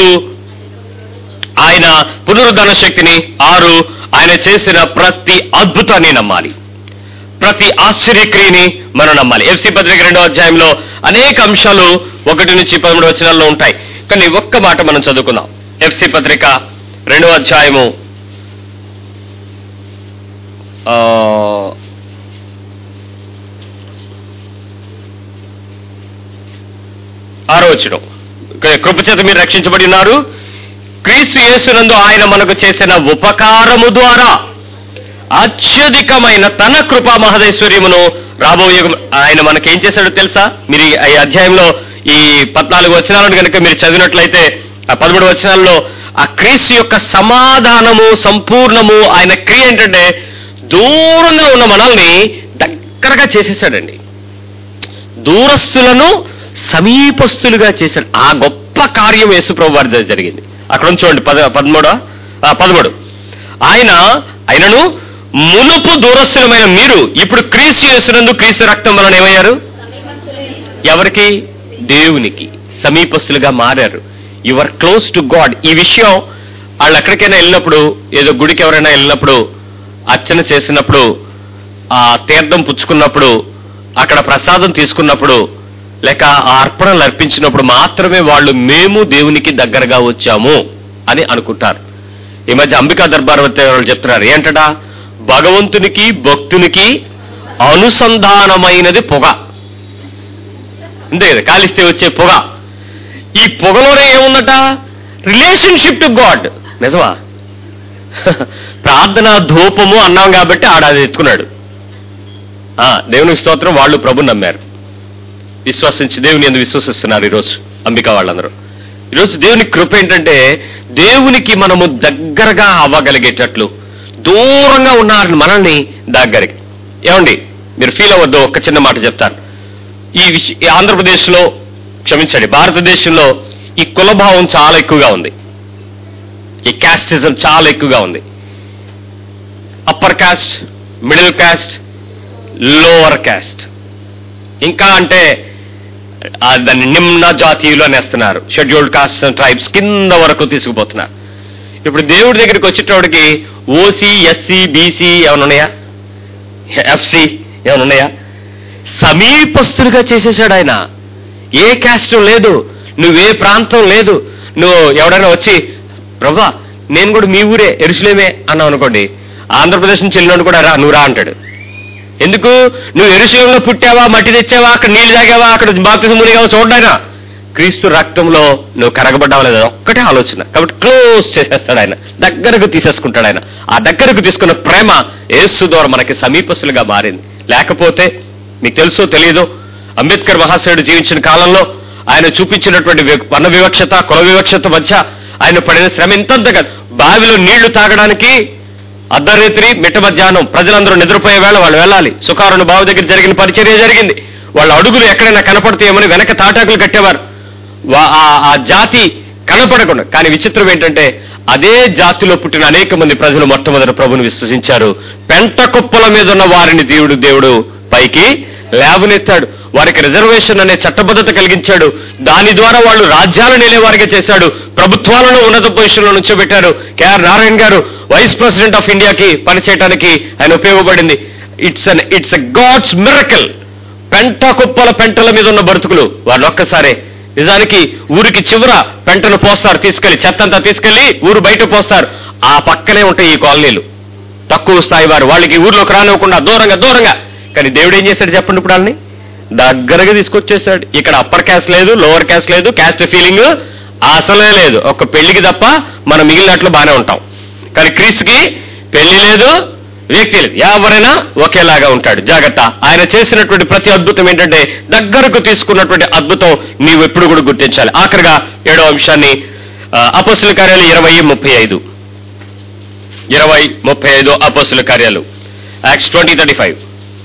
S1: ఆయన పునరుద్ధరణ శక్తిని ఆరు ఆయన చేసిన ప్రతి అద్భుతాన్ని నమ్మాలి ప్రతి ఆశ్చర్యక్రియని మనం నమ్మాలి ఎఫ్సి పత్రిక రెండో అధ్యాయంలో అనేక అంశాలు ఒకటి నుంచి పదమూడు వచనాల్లో ఉంటాయి కానీ ఒక్క మాట మనం చదువుకుందాం ఎఫ్సి పత్రిక రెండో అధ్యాయము ఆ, ఆరో వచనం కృపచేత మీరు రక్షించబడి ఉన్నారు క్రీస్తు యేసునందు ఆయన మనకు చేసిన ఉపకారము ద్వారా అత్యధికమైన తన కృపా మహదైశ్వర్యమును రాబోయే ఆయన మనకేం చేశాడో తెలుసా మీరు ఈ- ఈ అధ్యాయంలో ఈ పద్నాలుగు వచనాలను కనుక మీరు చదివినట్లయితే ఆ పదమూడు వచనాల్లో ఆ క్రీస్తు యొక్క సమాధానము సంపూర్ణము ఆయన క్రియ ఏంటంటే దూరంగా ఉన్న మనల్ని దగ్గరగా చేసేసాడండి దూరస్తులను సమీపస్తులుగా చేశాడు ఆ గొప్ప కార్యం యేసుప్రభు వారి దగ్గర జరిగింది అక్కడ నుంచి చూడండి పద పదమూడో ఆ, పదమూడు ఆయన ఆయనను మునుపు దూరస్తులమైన మీరు ఇప్పుడు క్రీస్తు యేసునందు క్రీస్తు రక్తం వలన ఏమయ్యారు ఎవరికి దేవునికి సమీపస్తులుగా మారారు you are close to God ఈ విషయం వాళ్ళు ఎక్కడికైనా వెళ్ళినప్పుడు ఏదో గుడికి ఎవరైనా వెళ్ళినప్పుడు అర్చన చేసినప్పుడు ఆ తీర్థం పుచ్చుకున్నప్పుడు అక్కడ ప్రసాదం తీసుకున్నప్పుడు లేక ఆ అర్పణలు అర్పించినప్పుడు మాత్రమే వాళ్ళు మేము దేవునికి దగ్గరగా వచ్చాము అని అనుకుంటారు ఈ మధ్య అంబికా దర్బార్ వద్ద వాళ్ళు చెప్తున్నారు ఏంటడా భగవంతునికి భక్తునికి అనుసంధానమైనది పొగ అంతే కదా కాలిస్తే వచ్చే పొగ ఈ పొగలోనే ఏముందట రిలేషన్షిప్ టు గాడ్ నిజమా ప్రార్థన ధూపము అన్నాం కాబట్టి ఆడ అది ఎత్తుకున్నాడు ఆ, దేవునికి స్తోత్రం వాళ్ళు ప్రభు నమ్మారు విశ్వసించి దేవుని ఎందు విశ్వసిస్తున్నారు ఈరోజు అంబిక వాళ్ళందరూ ఈరోజు దేవుని కృప ఏంటంటే దేవునికి మనము దగ్గరగా అవ్వగలిగేటట్లు దూరంగా ఉన్న మనల్ని దగ్గరికి ఏమండి మీరు ఫీల్ అవ్వద్దు ఒక్క చిన్న మాట చెప్తాను ఈ విష ఈ ఆంధ్రప్రదేశ్లో క్షమించండి భారతదేశంలో ఈ కులభావం చాలా ఎక్కువగా ఉంది ఈ క్యాస్టిజం చాలా ఎక్కువగా ఉంది upper caste middle caste lower caste ఇంకా అంటే ఆ దాన్ని నిమ్న జాతీయులు అనేస్తున్నారు షెడ్యూల్డ్ కాస్ట్ ట్రైబ్స్ కింద వరకు తీసుకుపోతున్నారు ఇప్పుడు దేవుడి దగ్గరికి వచ్చేటోడికి ఓసీ ఎస్సీ బీసీ ఏమైనా ఉన్నాయా ఎఫ్సి ఏమైనా ఉన్నాయా సమీపస్తులుగా చేసేసాడు ఆయన ఏ క్యాస్ట్ లేదు నువ్వే ప్రాంతం లేదు నువ్వు ఎవడైనా వచ్చి ప్రభా నేను కూడా మీ ఊరే ఎరుసలేమే అన్నావు అనుకోండి ఆంధ్రప్రదేశ్ నుంచి వెళ్ళినోడు కూడా రా నువ్వు రా అంటాడు ఎందుకు నువ్వు ఎరుసలంలో పుట్టావా మట్టి తెచ్చావా అక్కడ నీళ్లు తాగావా అక్కడ బాప్తిజం మునిగావా చూడ్డాయన క్రీస్తు రక్తంలో నువ్వు కరగబడ్డావా లేదా ఒక్కటే ఆలోచన కాబట్టి క్లోజ్ చేసేస్తాడు ఆయన దగ్గరకు తీసేసుకుంటాడు ఆయన ఆ దగ్గరకు తీసుకున్న ప్రేమ యేసు ద్వారా మనకి సమీపస్తులుగా మారింది లేకపోతే మీకు తెలుసో తెలియదో అంబేద్కర్ మహాశయుడు జీవించిన కాలంలో ఆయన చూపించినటువంటి వి- వర్ణ వివక్షత కుల వివక్షత మధ్య ఆయన పడిన శ్రమ ఇంతంత కాదు బావిలో నీళ్లు తాగడానికి అర్ధరాత్రి మిట్ట మధ్యాహ్నం ప్రజలందరూ నిద్రపోయే వేళ వాళ్ళు వెళ్ళాలి సుకారుని బావి దగ్గర జరిగిన పరిచర్య జరిగింది వాళ్ళ అడుగులు ఎక్కడైనా కనపడతాయేమని వెనక తాటాకులు కట్టేవారు వా- ఆ- ఆ జాతి కనపడకుండా కానీ విచిత్రం ఏంటంటే అదే జాతిలో పుట్టిన అనేక మంది ప్రజలు మొట్టమొదటి ప్రభుని విశ్వసించారు పెంట కుప్పల మీద ఉన్న వారిని దేవుడు దేవుడు పైకి లేవనెత్తాడు వారికి రిజర్వేషన్ అనే చట్టబద్ధత కలిగించాడు దాని ద్వారా వాళ్ళు రాజ్యాలను నిలేవారిగా చేశాడు ప్రభుత్వాలను ఉన్నత పొజిషన్లో నుంచోబెట్టారు కేఆర్ నారాయణ గారు వైస్ ప్రెసిడెంట్ ఆఫ్ ఇండియాకి పనిచేయడానికి ఆయన ఉపయోగపడింది it's an it's a God's miracle పెంట కుప్పల పెంటల మీద ఉన్న బ్రతుకులు వాళ్ళు ఒక్కసారే నిజానికి ఊరికి చివర పెంటను పోస్తారు తీసుకెళ్లి చెత్తంతా తీసుకెళ్లి ఊరు బయట పోస్తారు ఆ పక్కనే ఉంటాయి ఈ కాలనీలు తక్కువ స్థాయి వారు వాళ్ళకి ఊర్లోకి రానివ్వకుండా దూరంగా దూరంగా కానీ దేవుడు ఏం చేశాడు చెప్పండి ఇప్పుడు వాళ్ళని దగ్గరగా తీసుకొచ్చేసాడు ఇక్కడ అప్పర్ క్యాస్ట్ లేదు లోవర్ క్యాస్ట్ లేదు క్యాస్ట్ ఫీలింగ్ అసలే లేదు ఒక పెళ్లికి తప్ప మనం మిగిలినట్లు బాగానే ఉంటాం కానీ క్రీస్తుకి పెళ్లి లేదు వ్యక్తి లేదు ఎవరైనా ఒకేలాగా ఉంటాడు జాగ్రత్త ఆయన చేసినటువంటి ప్రతి అద్భుతం ఏంటంటే దగ్గరకు తీసుకున్నటువంటి అద్భుతం నీవు ఎప్పుడు కూడా గుర్తించాలి ఆఖరిగా ఏడో అంశాన్ని అపస్సుల కార్యాలు ఇరవై ముప్పై ఐదు ఇరవై ముప్పై ఐదు అపస్సుల కార్యాలు యాక్స్ ట్వంటీ థర్టీ ఫైవ్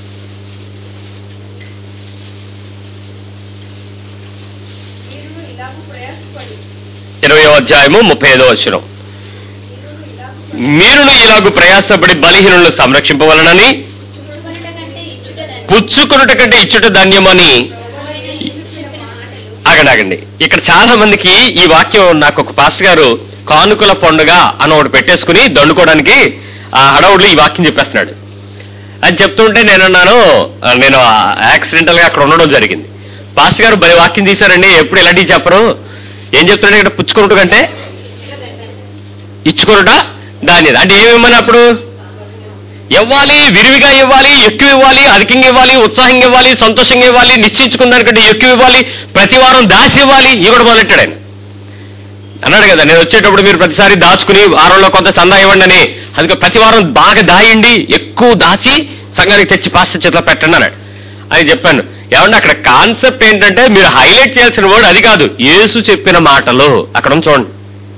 S2: మీరు ఇలాగూ ప్రయాసపడి
S1: ఇరవై అధ్యాయము ముప్పై ఐదో వచ్చినం
S2: మీరు ఇలాగూ
S1: మీరును ఇలాగు ప్రయాసపడి బలహీనులను సంరక్షింపవలనని
S2: పుచ్చుకొనుట కంటే ఇచ్చుటదని
S1: పుచ్చుకొనుట కంటే ఇచ్చుట ధన్యమని
S2: ప్రభువైన యేసు చెప్పిన మాటలు
S1: ఆగండి ఆగండి ఇక్కడ చాలా మందికి ఈ వాక్యం నాకు ఒక పాస్టర్ గారు కానుకల పండుగ అని ఒకటి పెట్టేసుకుని దండుకోవడానికి ఆ హడవుళ్ళు ఈ వాక్యం చెప్పేస్తున్నాడు అని చెప్తుంటే నేను అన్నాను ఆ, నేను యాక్సిడెంటల్ గా అక్కడ ఉండడం జరిగింది పాస్టర్ గారు భలే వాక్యం తీశారండి ఎప్పుడు ఇలాంటివి చెప్పరు ఏం చెప్తున్నాడు ఇక్కడ పుచ్చుకొనుట కంటే ఇచ్చుకొనుట దాని అంటే ఏమిమ్మని అప్పుడు ఇవ్వాలి విరివిగా ఇవ్వాలి ఎక్కువ ఇవ్వాలి అధికంగా ఇవ్వాలి ఉత్సాహంగా ఇవ్వాలి సంతోషంగా ఇవ్వాలి నిశ్చయించుకున్న దానికంటే ఎక్కువ ఇవ్వాలి ప్రతి వారం దాచి ఇవ్వాలి ఇవి కూడా మొదలెట్టాడు ఆయన అన్నాడు కదా నేను వచ్చేటప్పుడు మీరు ప్రతిసారి దాచుకుని వారంలో కొంత చందా ఇవ్వండి అని అది ప్రతి వారం బాగా దాయండి ఎక్కువ దాచి సంఘానికి తెచ్చి పాస్టర్ చేతిలో పెట్టండి అన్నాడు అని చెప్పాను ఏమంటే అక్కడ కాన్సెప్ట్ ఏంటంటే మీరు హైలైట్ చేయాల్సిన వర్డ్ అది కాదు యేసు చెప్పిన మాటలు అక్కడ ఉంది చూడండి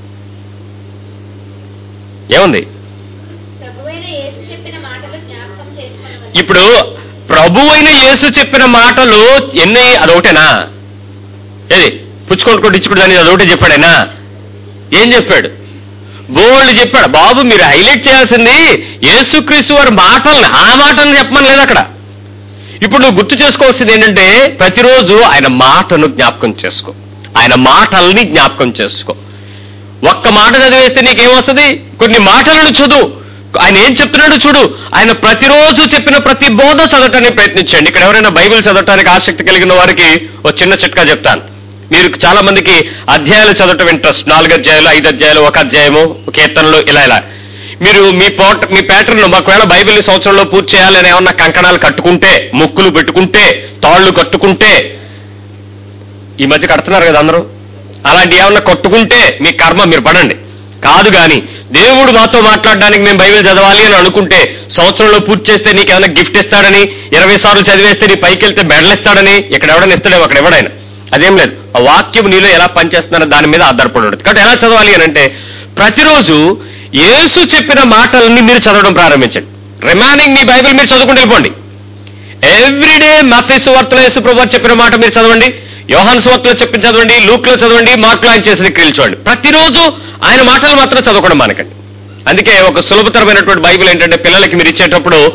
S1: ఏముంది
S2: ప్రభువైన యేసు చెప్పిన మాటలు జ్ఞాపకం చేసుకుని
S1: ఇప్పుడు ప్రభు అయిన యేసు చెప్పిన మాటలు ఎన్ని అదొకటేనా ఏది పుచ్చుకొనుకోటి ఇచ్చుకోడు అని అదొకటే చెప్పాడైనా ఏం చెప్పాడు బోల్డ్ చెప్పాడు బాబు మీరు హైలైట్ చేయాల్సింది యేసుక్రీస్తు వారి మాటల్ని ఆ మాటల్ని చెప్పమని లేదు అక్కడ ఇప్పుడు నువ్వు గుర్తు చేసుకోవాల్సింది ఏంటంటే ప్రతిరోజు ఆయన మాటను జ్ఞాపకం చేసుకో ఆయన మాటల్ని జ్ఞాపకం చేసుకో ఒక్క మాట చదివేస్తే నీకేమొస్తుంది కొన్ని మాటలను చదువు ఆయన ఏం చెప్తున్నాడో చూడు ఆయన ప్రతిరోజు చెప్పిన ప్రతి బోధ చదవటానికి ప్రయత్నించండి ఇక్కడ ఎవరైనా బైబిల్ చదవటానికి ఆసక్తి కలిగిన వారికి ఒక చిన్న చిట్కా చెప్తాను మీరు చాలా మందికి అధ్యాయాలు చదవటం ఇంట్రెస్ట్ నాలుగు అధ్యాయాలు ఐదు అధ్యాయాలు ఒక అధ్యాయము కీర్తనలు ఇలా ఇలా మీరు మీ పోట మీ ప్యాటర్న్ ఒకవేళ బైబిల్ సంవత్సరంలో పూర్తి చేయాలని ఏమన్నా కంకణాలు కట్టుకుంటే ముక్కులు పెట్టుకుంటే తాళ్ళు కట్టుకుంటే ఈ మధ్య కడుతున్నారు కదా అందరూ అలాంటి ఏమన్నా కొట్టుకుంటే మీ కర్మ మీరు పడండి కాదు గాని దేవుడు మాతో మాట్లాడడానికి మేము బైబిల్ చదవాలి అని అనుకుంటే సంవత్సరంలో పూర్తి చేస్తే నీకు ఏమైనా గిఫ్ట్ ఇస్తాడని ఇరవై సార్లు చదివేస్తే నీ పైకి వెళ్తే మెడల్ ఇస్తాడని ఇక్కడ ఎవడని ఇస్తాడేమో అక్కడ ఎవడైనా అదేం లేదు ఆ వాక్యం నీలో ఎలా పనిచేస్తుందన్న దాని మీద ఆధారపడి ఉంటుంది కాబట్టి ఎలా చదవాలి అని అంటే ప్రతిరోజు యేసు చెప్పిన మాటలన్నీ మీరు చదవడం ప్రారంభించండి రిమైనింగ్ మీ బైబిల్ మీరు చదువుకుంటూ వెళ్ళిపోండి ఎవ్రీడే మతేసు వార్తలో యేసు ప్రభు చెప్పిన మాట మీరు చదవండి యోహాన్ సువార్తలో చెప్పిన చదవండి లూక్లో చదవండి మార్కులో ఆయన చేసిన క్రియలు చూడండి ప్రతిరోజు ఆయన మాటలు మాత్రం చదవకుండా మానకండి అందుకే ఒక సులభతరమైనటువంటి బైబిల్ ఏంటంటే పిల్లలకి మీరు ఇచ్చేటప్పుడు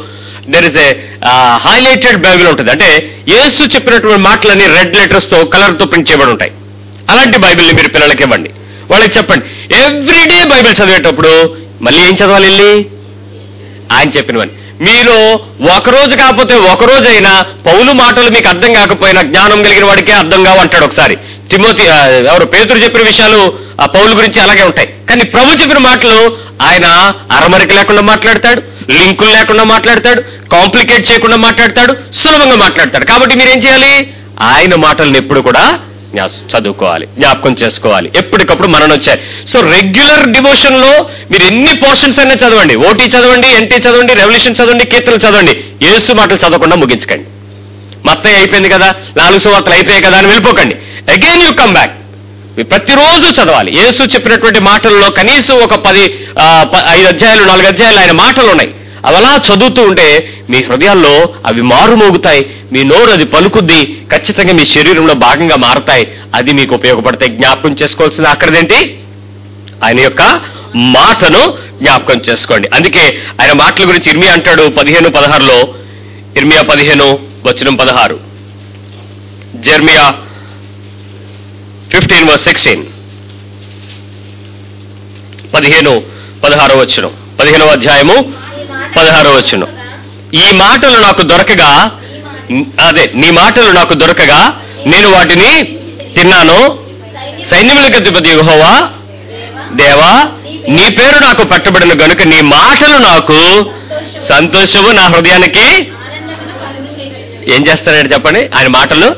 S1: there is a highlighted Bible ఉంటుంది అంటే యేసు చెప్పినటువంటి మాటలన్నీ రెడ్ లెటర్స్ తో కలర్ తో ప్రింట్ చేయబడి ఉంటాయి అలాంటి బైబిల్ని మీరు పిల్లలకి ఇవ్వండి వాళ్ళకి చెప్పండి ఎవ్రీడే బైబిల్ చదివేటప్పుడు మళ్ళీ ఏం చదవాలి వెళ్ళి ఆయన చెప్పినవని మీరు ఒక రోజు కాకపోతే ఒక రోజు అయినా పౌలు మాటలు మీకు అర్థం కాకపోయినా జ్ఞానం కలిగిన వాడికే అర్థం కావు అంటాడు ఒకసారి తిమోతి ఆ, ఎవరు పేతురు చెప్పిన విషయాలు ఆ పౌలు గురించి అలాగే ఉంటాయి కానీ ప్రభు చెప్పిన మాటలు ఆయన అరమరిక లేకుండా మాట్లాడతాడు లింకులు లేకుండా మాట్లాడతాడు కాంప్లికేట్ చేయకుండా మాట్లాడతాడు సులభంగా మాట్లాడతాడు కాబట్టి మీరేం చేయాలి ఆయన మాటలను ఎప్పుడు కూడా జ్ఞా- చదువుకోవాలి జ్ఞాపకం చేసుకోవాలి ఎప్పటికప్పుడు మనన వచ్చాయి సో రెగ్యులర్ డివోషన్ లో మీరు ఎన్ని పోర్షన్స్ అయినా చదవండి ఓటీ చదవండి ఎన్టీ చదవండి రెవల్యూషన్ చదవండి కీర్తనలు చదవండి యేసు మాటలు చదవకుండా ముగించకండి మత్తయ్య అయిపోయింది కదా నాలుగు సువార్తలు అయిపోయాయి కదా అని వెళ్ళిపోకండి అగైన్ యూ కమ్ బ్యాక్ మీరు ప్రతిరోజు చదవాలి యేసు చెప్పినటువంటి మాటల్లో కనీసం ఒక పది ఆ, ప- ఐదు అధ్యాయాలు నాలుగు అధ్యాయాలు ఆయన మాటలు ఉన్నాయి అవి అలా చదువుతూ ఉంటే మీ హృదయాల్లో అవి మారుమోగుతాయి మీ నోరు అది పలుకుద్ది ఖచ్చితంగా మీ శరీరంలో భాగంగా మారతాయి అది మీకు ఉపయోగపడతాయి జ్ఞాపకం చేసుకోవాల్సిన అక్కడదేంటి ఆయన యొక్క మాటను జ్ఞాపకం చేసుకోండి అందుకే ఆయన మాటల గురించి ఇర్మియా అంటాడు పదిహేను పదహారులో ఇర్మియా పదిహేను వచనం పదహారు జెర్మియా ఫిఫ్టీన్ వర్స్ సిక్స్టీన్ పదిహేను పదహారో వచ్చును పదిహేనవ అధ్యాయము పదహారో వచ్చును ఈ మాటలు నాకు దొరకగా అదే నీ మాటలు నాకు దొరకగా నేను వాటిని తిన్నాను సైన్యములకు అధిపతి యెహోవా దేవా నీ పేరు నాకు పట్టబడిన గనుక నీ మాటలు నాకు సంతోషము నా హృదయానికి
S2: ఆనందమును కలుగు చేసేది
S1: ఏం చేస్తారంటే చెప్పండి ఆయన మాటలు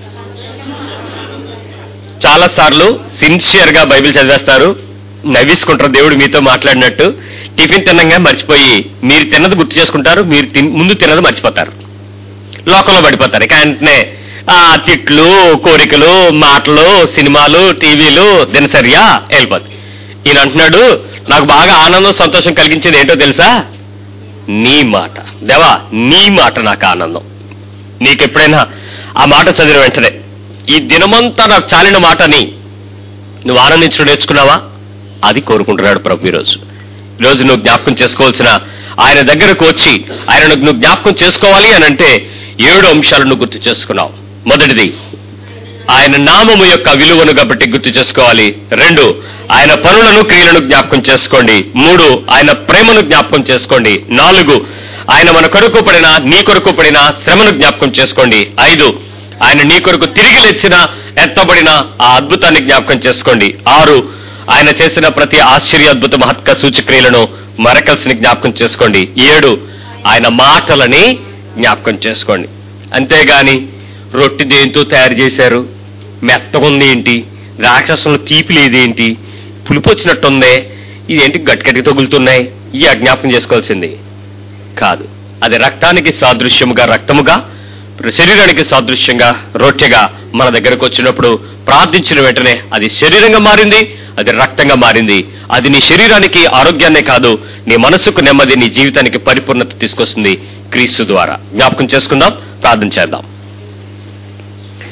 S1: చాలా సార్లు సిన్సియర్ గా బైబిల్ చదివేస్తారు నవ్విసుకుంటారు దేవుడు మీతో మాట్లాడినట్టు టిఫిన్ తినంగా మర్చిపోయి మీరు తిన్నది గుర్తు చేసుకుంటారు మీరు తిన్- ముందు తిన్నది మర్చిపోతారు లోకంలో పడిపోతారు ఇక వెంటనే ఆ తిట్లు కోరికలు మాటలు సినిమాలు టీవీలు దినచర్య వెళ్ళిపోతుంది ఈయన అంటున్నాడు నాకు బాగా ఆనందం సంతోషం కలిగించేది ఏంటో తెలుసా నీ మాట దేవా నీ మాట నాకు ఆనందం నీకు ఎప్పుడైనా ఆ మాట చదివిన వెంటనే ఈ దినమంతా నాకు చాలిన మాటని నువ్వు ఆనందించడం నేర్చుకున్నావా అది కోరుకుంటున్నాడు ప్రభు ఈరోజు ఈరోజు నువ్వు జ్ఞాపకం చేసుకోవాల్సిన ఆయన దగ్గరకు వచ్చి ఆయనను నువ్వు జ్ఞాపకం చేసుకోవాలి అని అంటే ఏడు అంశాలను గుర్తు చేసుకున్నావు మొదటిది ఆయన నామము యొక్క విలువను కాబట్టి గుర్తు చేసుకోవాలి రెండు ఆయన పనులను క్రియలను జ్ఞాపకం చేసుకోండి మూడు ఆయన ప్రేమను జ్ఞాపకం చేసుకోండి నాలుగు ఆయన మన కొరకు పడిన నీ కొరకు పడిన శ్రమను జ్ఞాపకం చేసుకోండి ఐదు ఆయన నీ కొరకు తిరిగి లేచిన ఎత్తబడిన ఆ అద్భుతాన్ని జ్ఞాపకం చేసుకోండి ఆరు ఆయన చేసిన ప్రతి ఆశ్చర్య అద్భుత మహత్క సూచక్రియలను మరకల్సిని జ్ఞాపకం చేసుకోండి ఏడు ఆయన మాటలని జ్ఞాపకం చేసుకోండి అంతేగాని రొట్టె దేంతో తయారు చేశారు మెత్తగుంది ఏంటి రాక్షసంలో తీపి లేదేంటి పులుపు వచ్చినట్టుందే ఇదేంటి గట్టిగట్టి తగులుతున్నాయి ఈ అజ్ఞాపకం చేసుకోవాల్సింది కాదు అది రక్తానికి సాదృశ్యముగా రక్తముగా శరీరానికి సాదృశ్యంగా రొట్టెగా మన దగ్గరకు వచ్చినప్పుడు ప్రార్థించిన వెంటనే అది శరీరంగా మారింది అది రక్తంగా మారింది అది నీ శరీరానికి ఆరోగ్యాన్నే కాదు నీ మనసుకు నెమ్మది నీ జీవితానికి పరిపూర్ణత తీసుకొస్తుంది క్రీస్తు ద్వారా జ్ఞాపకం చేసుకుందాం ప్రార్థన చేద్దాం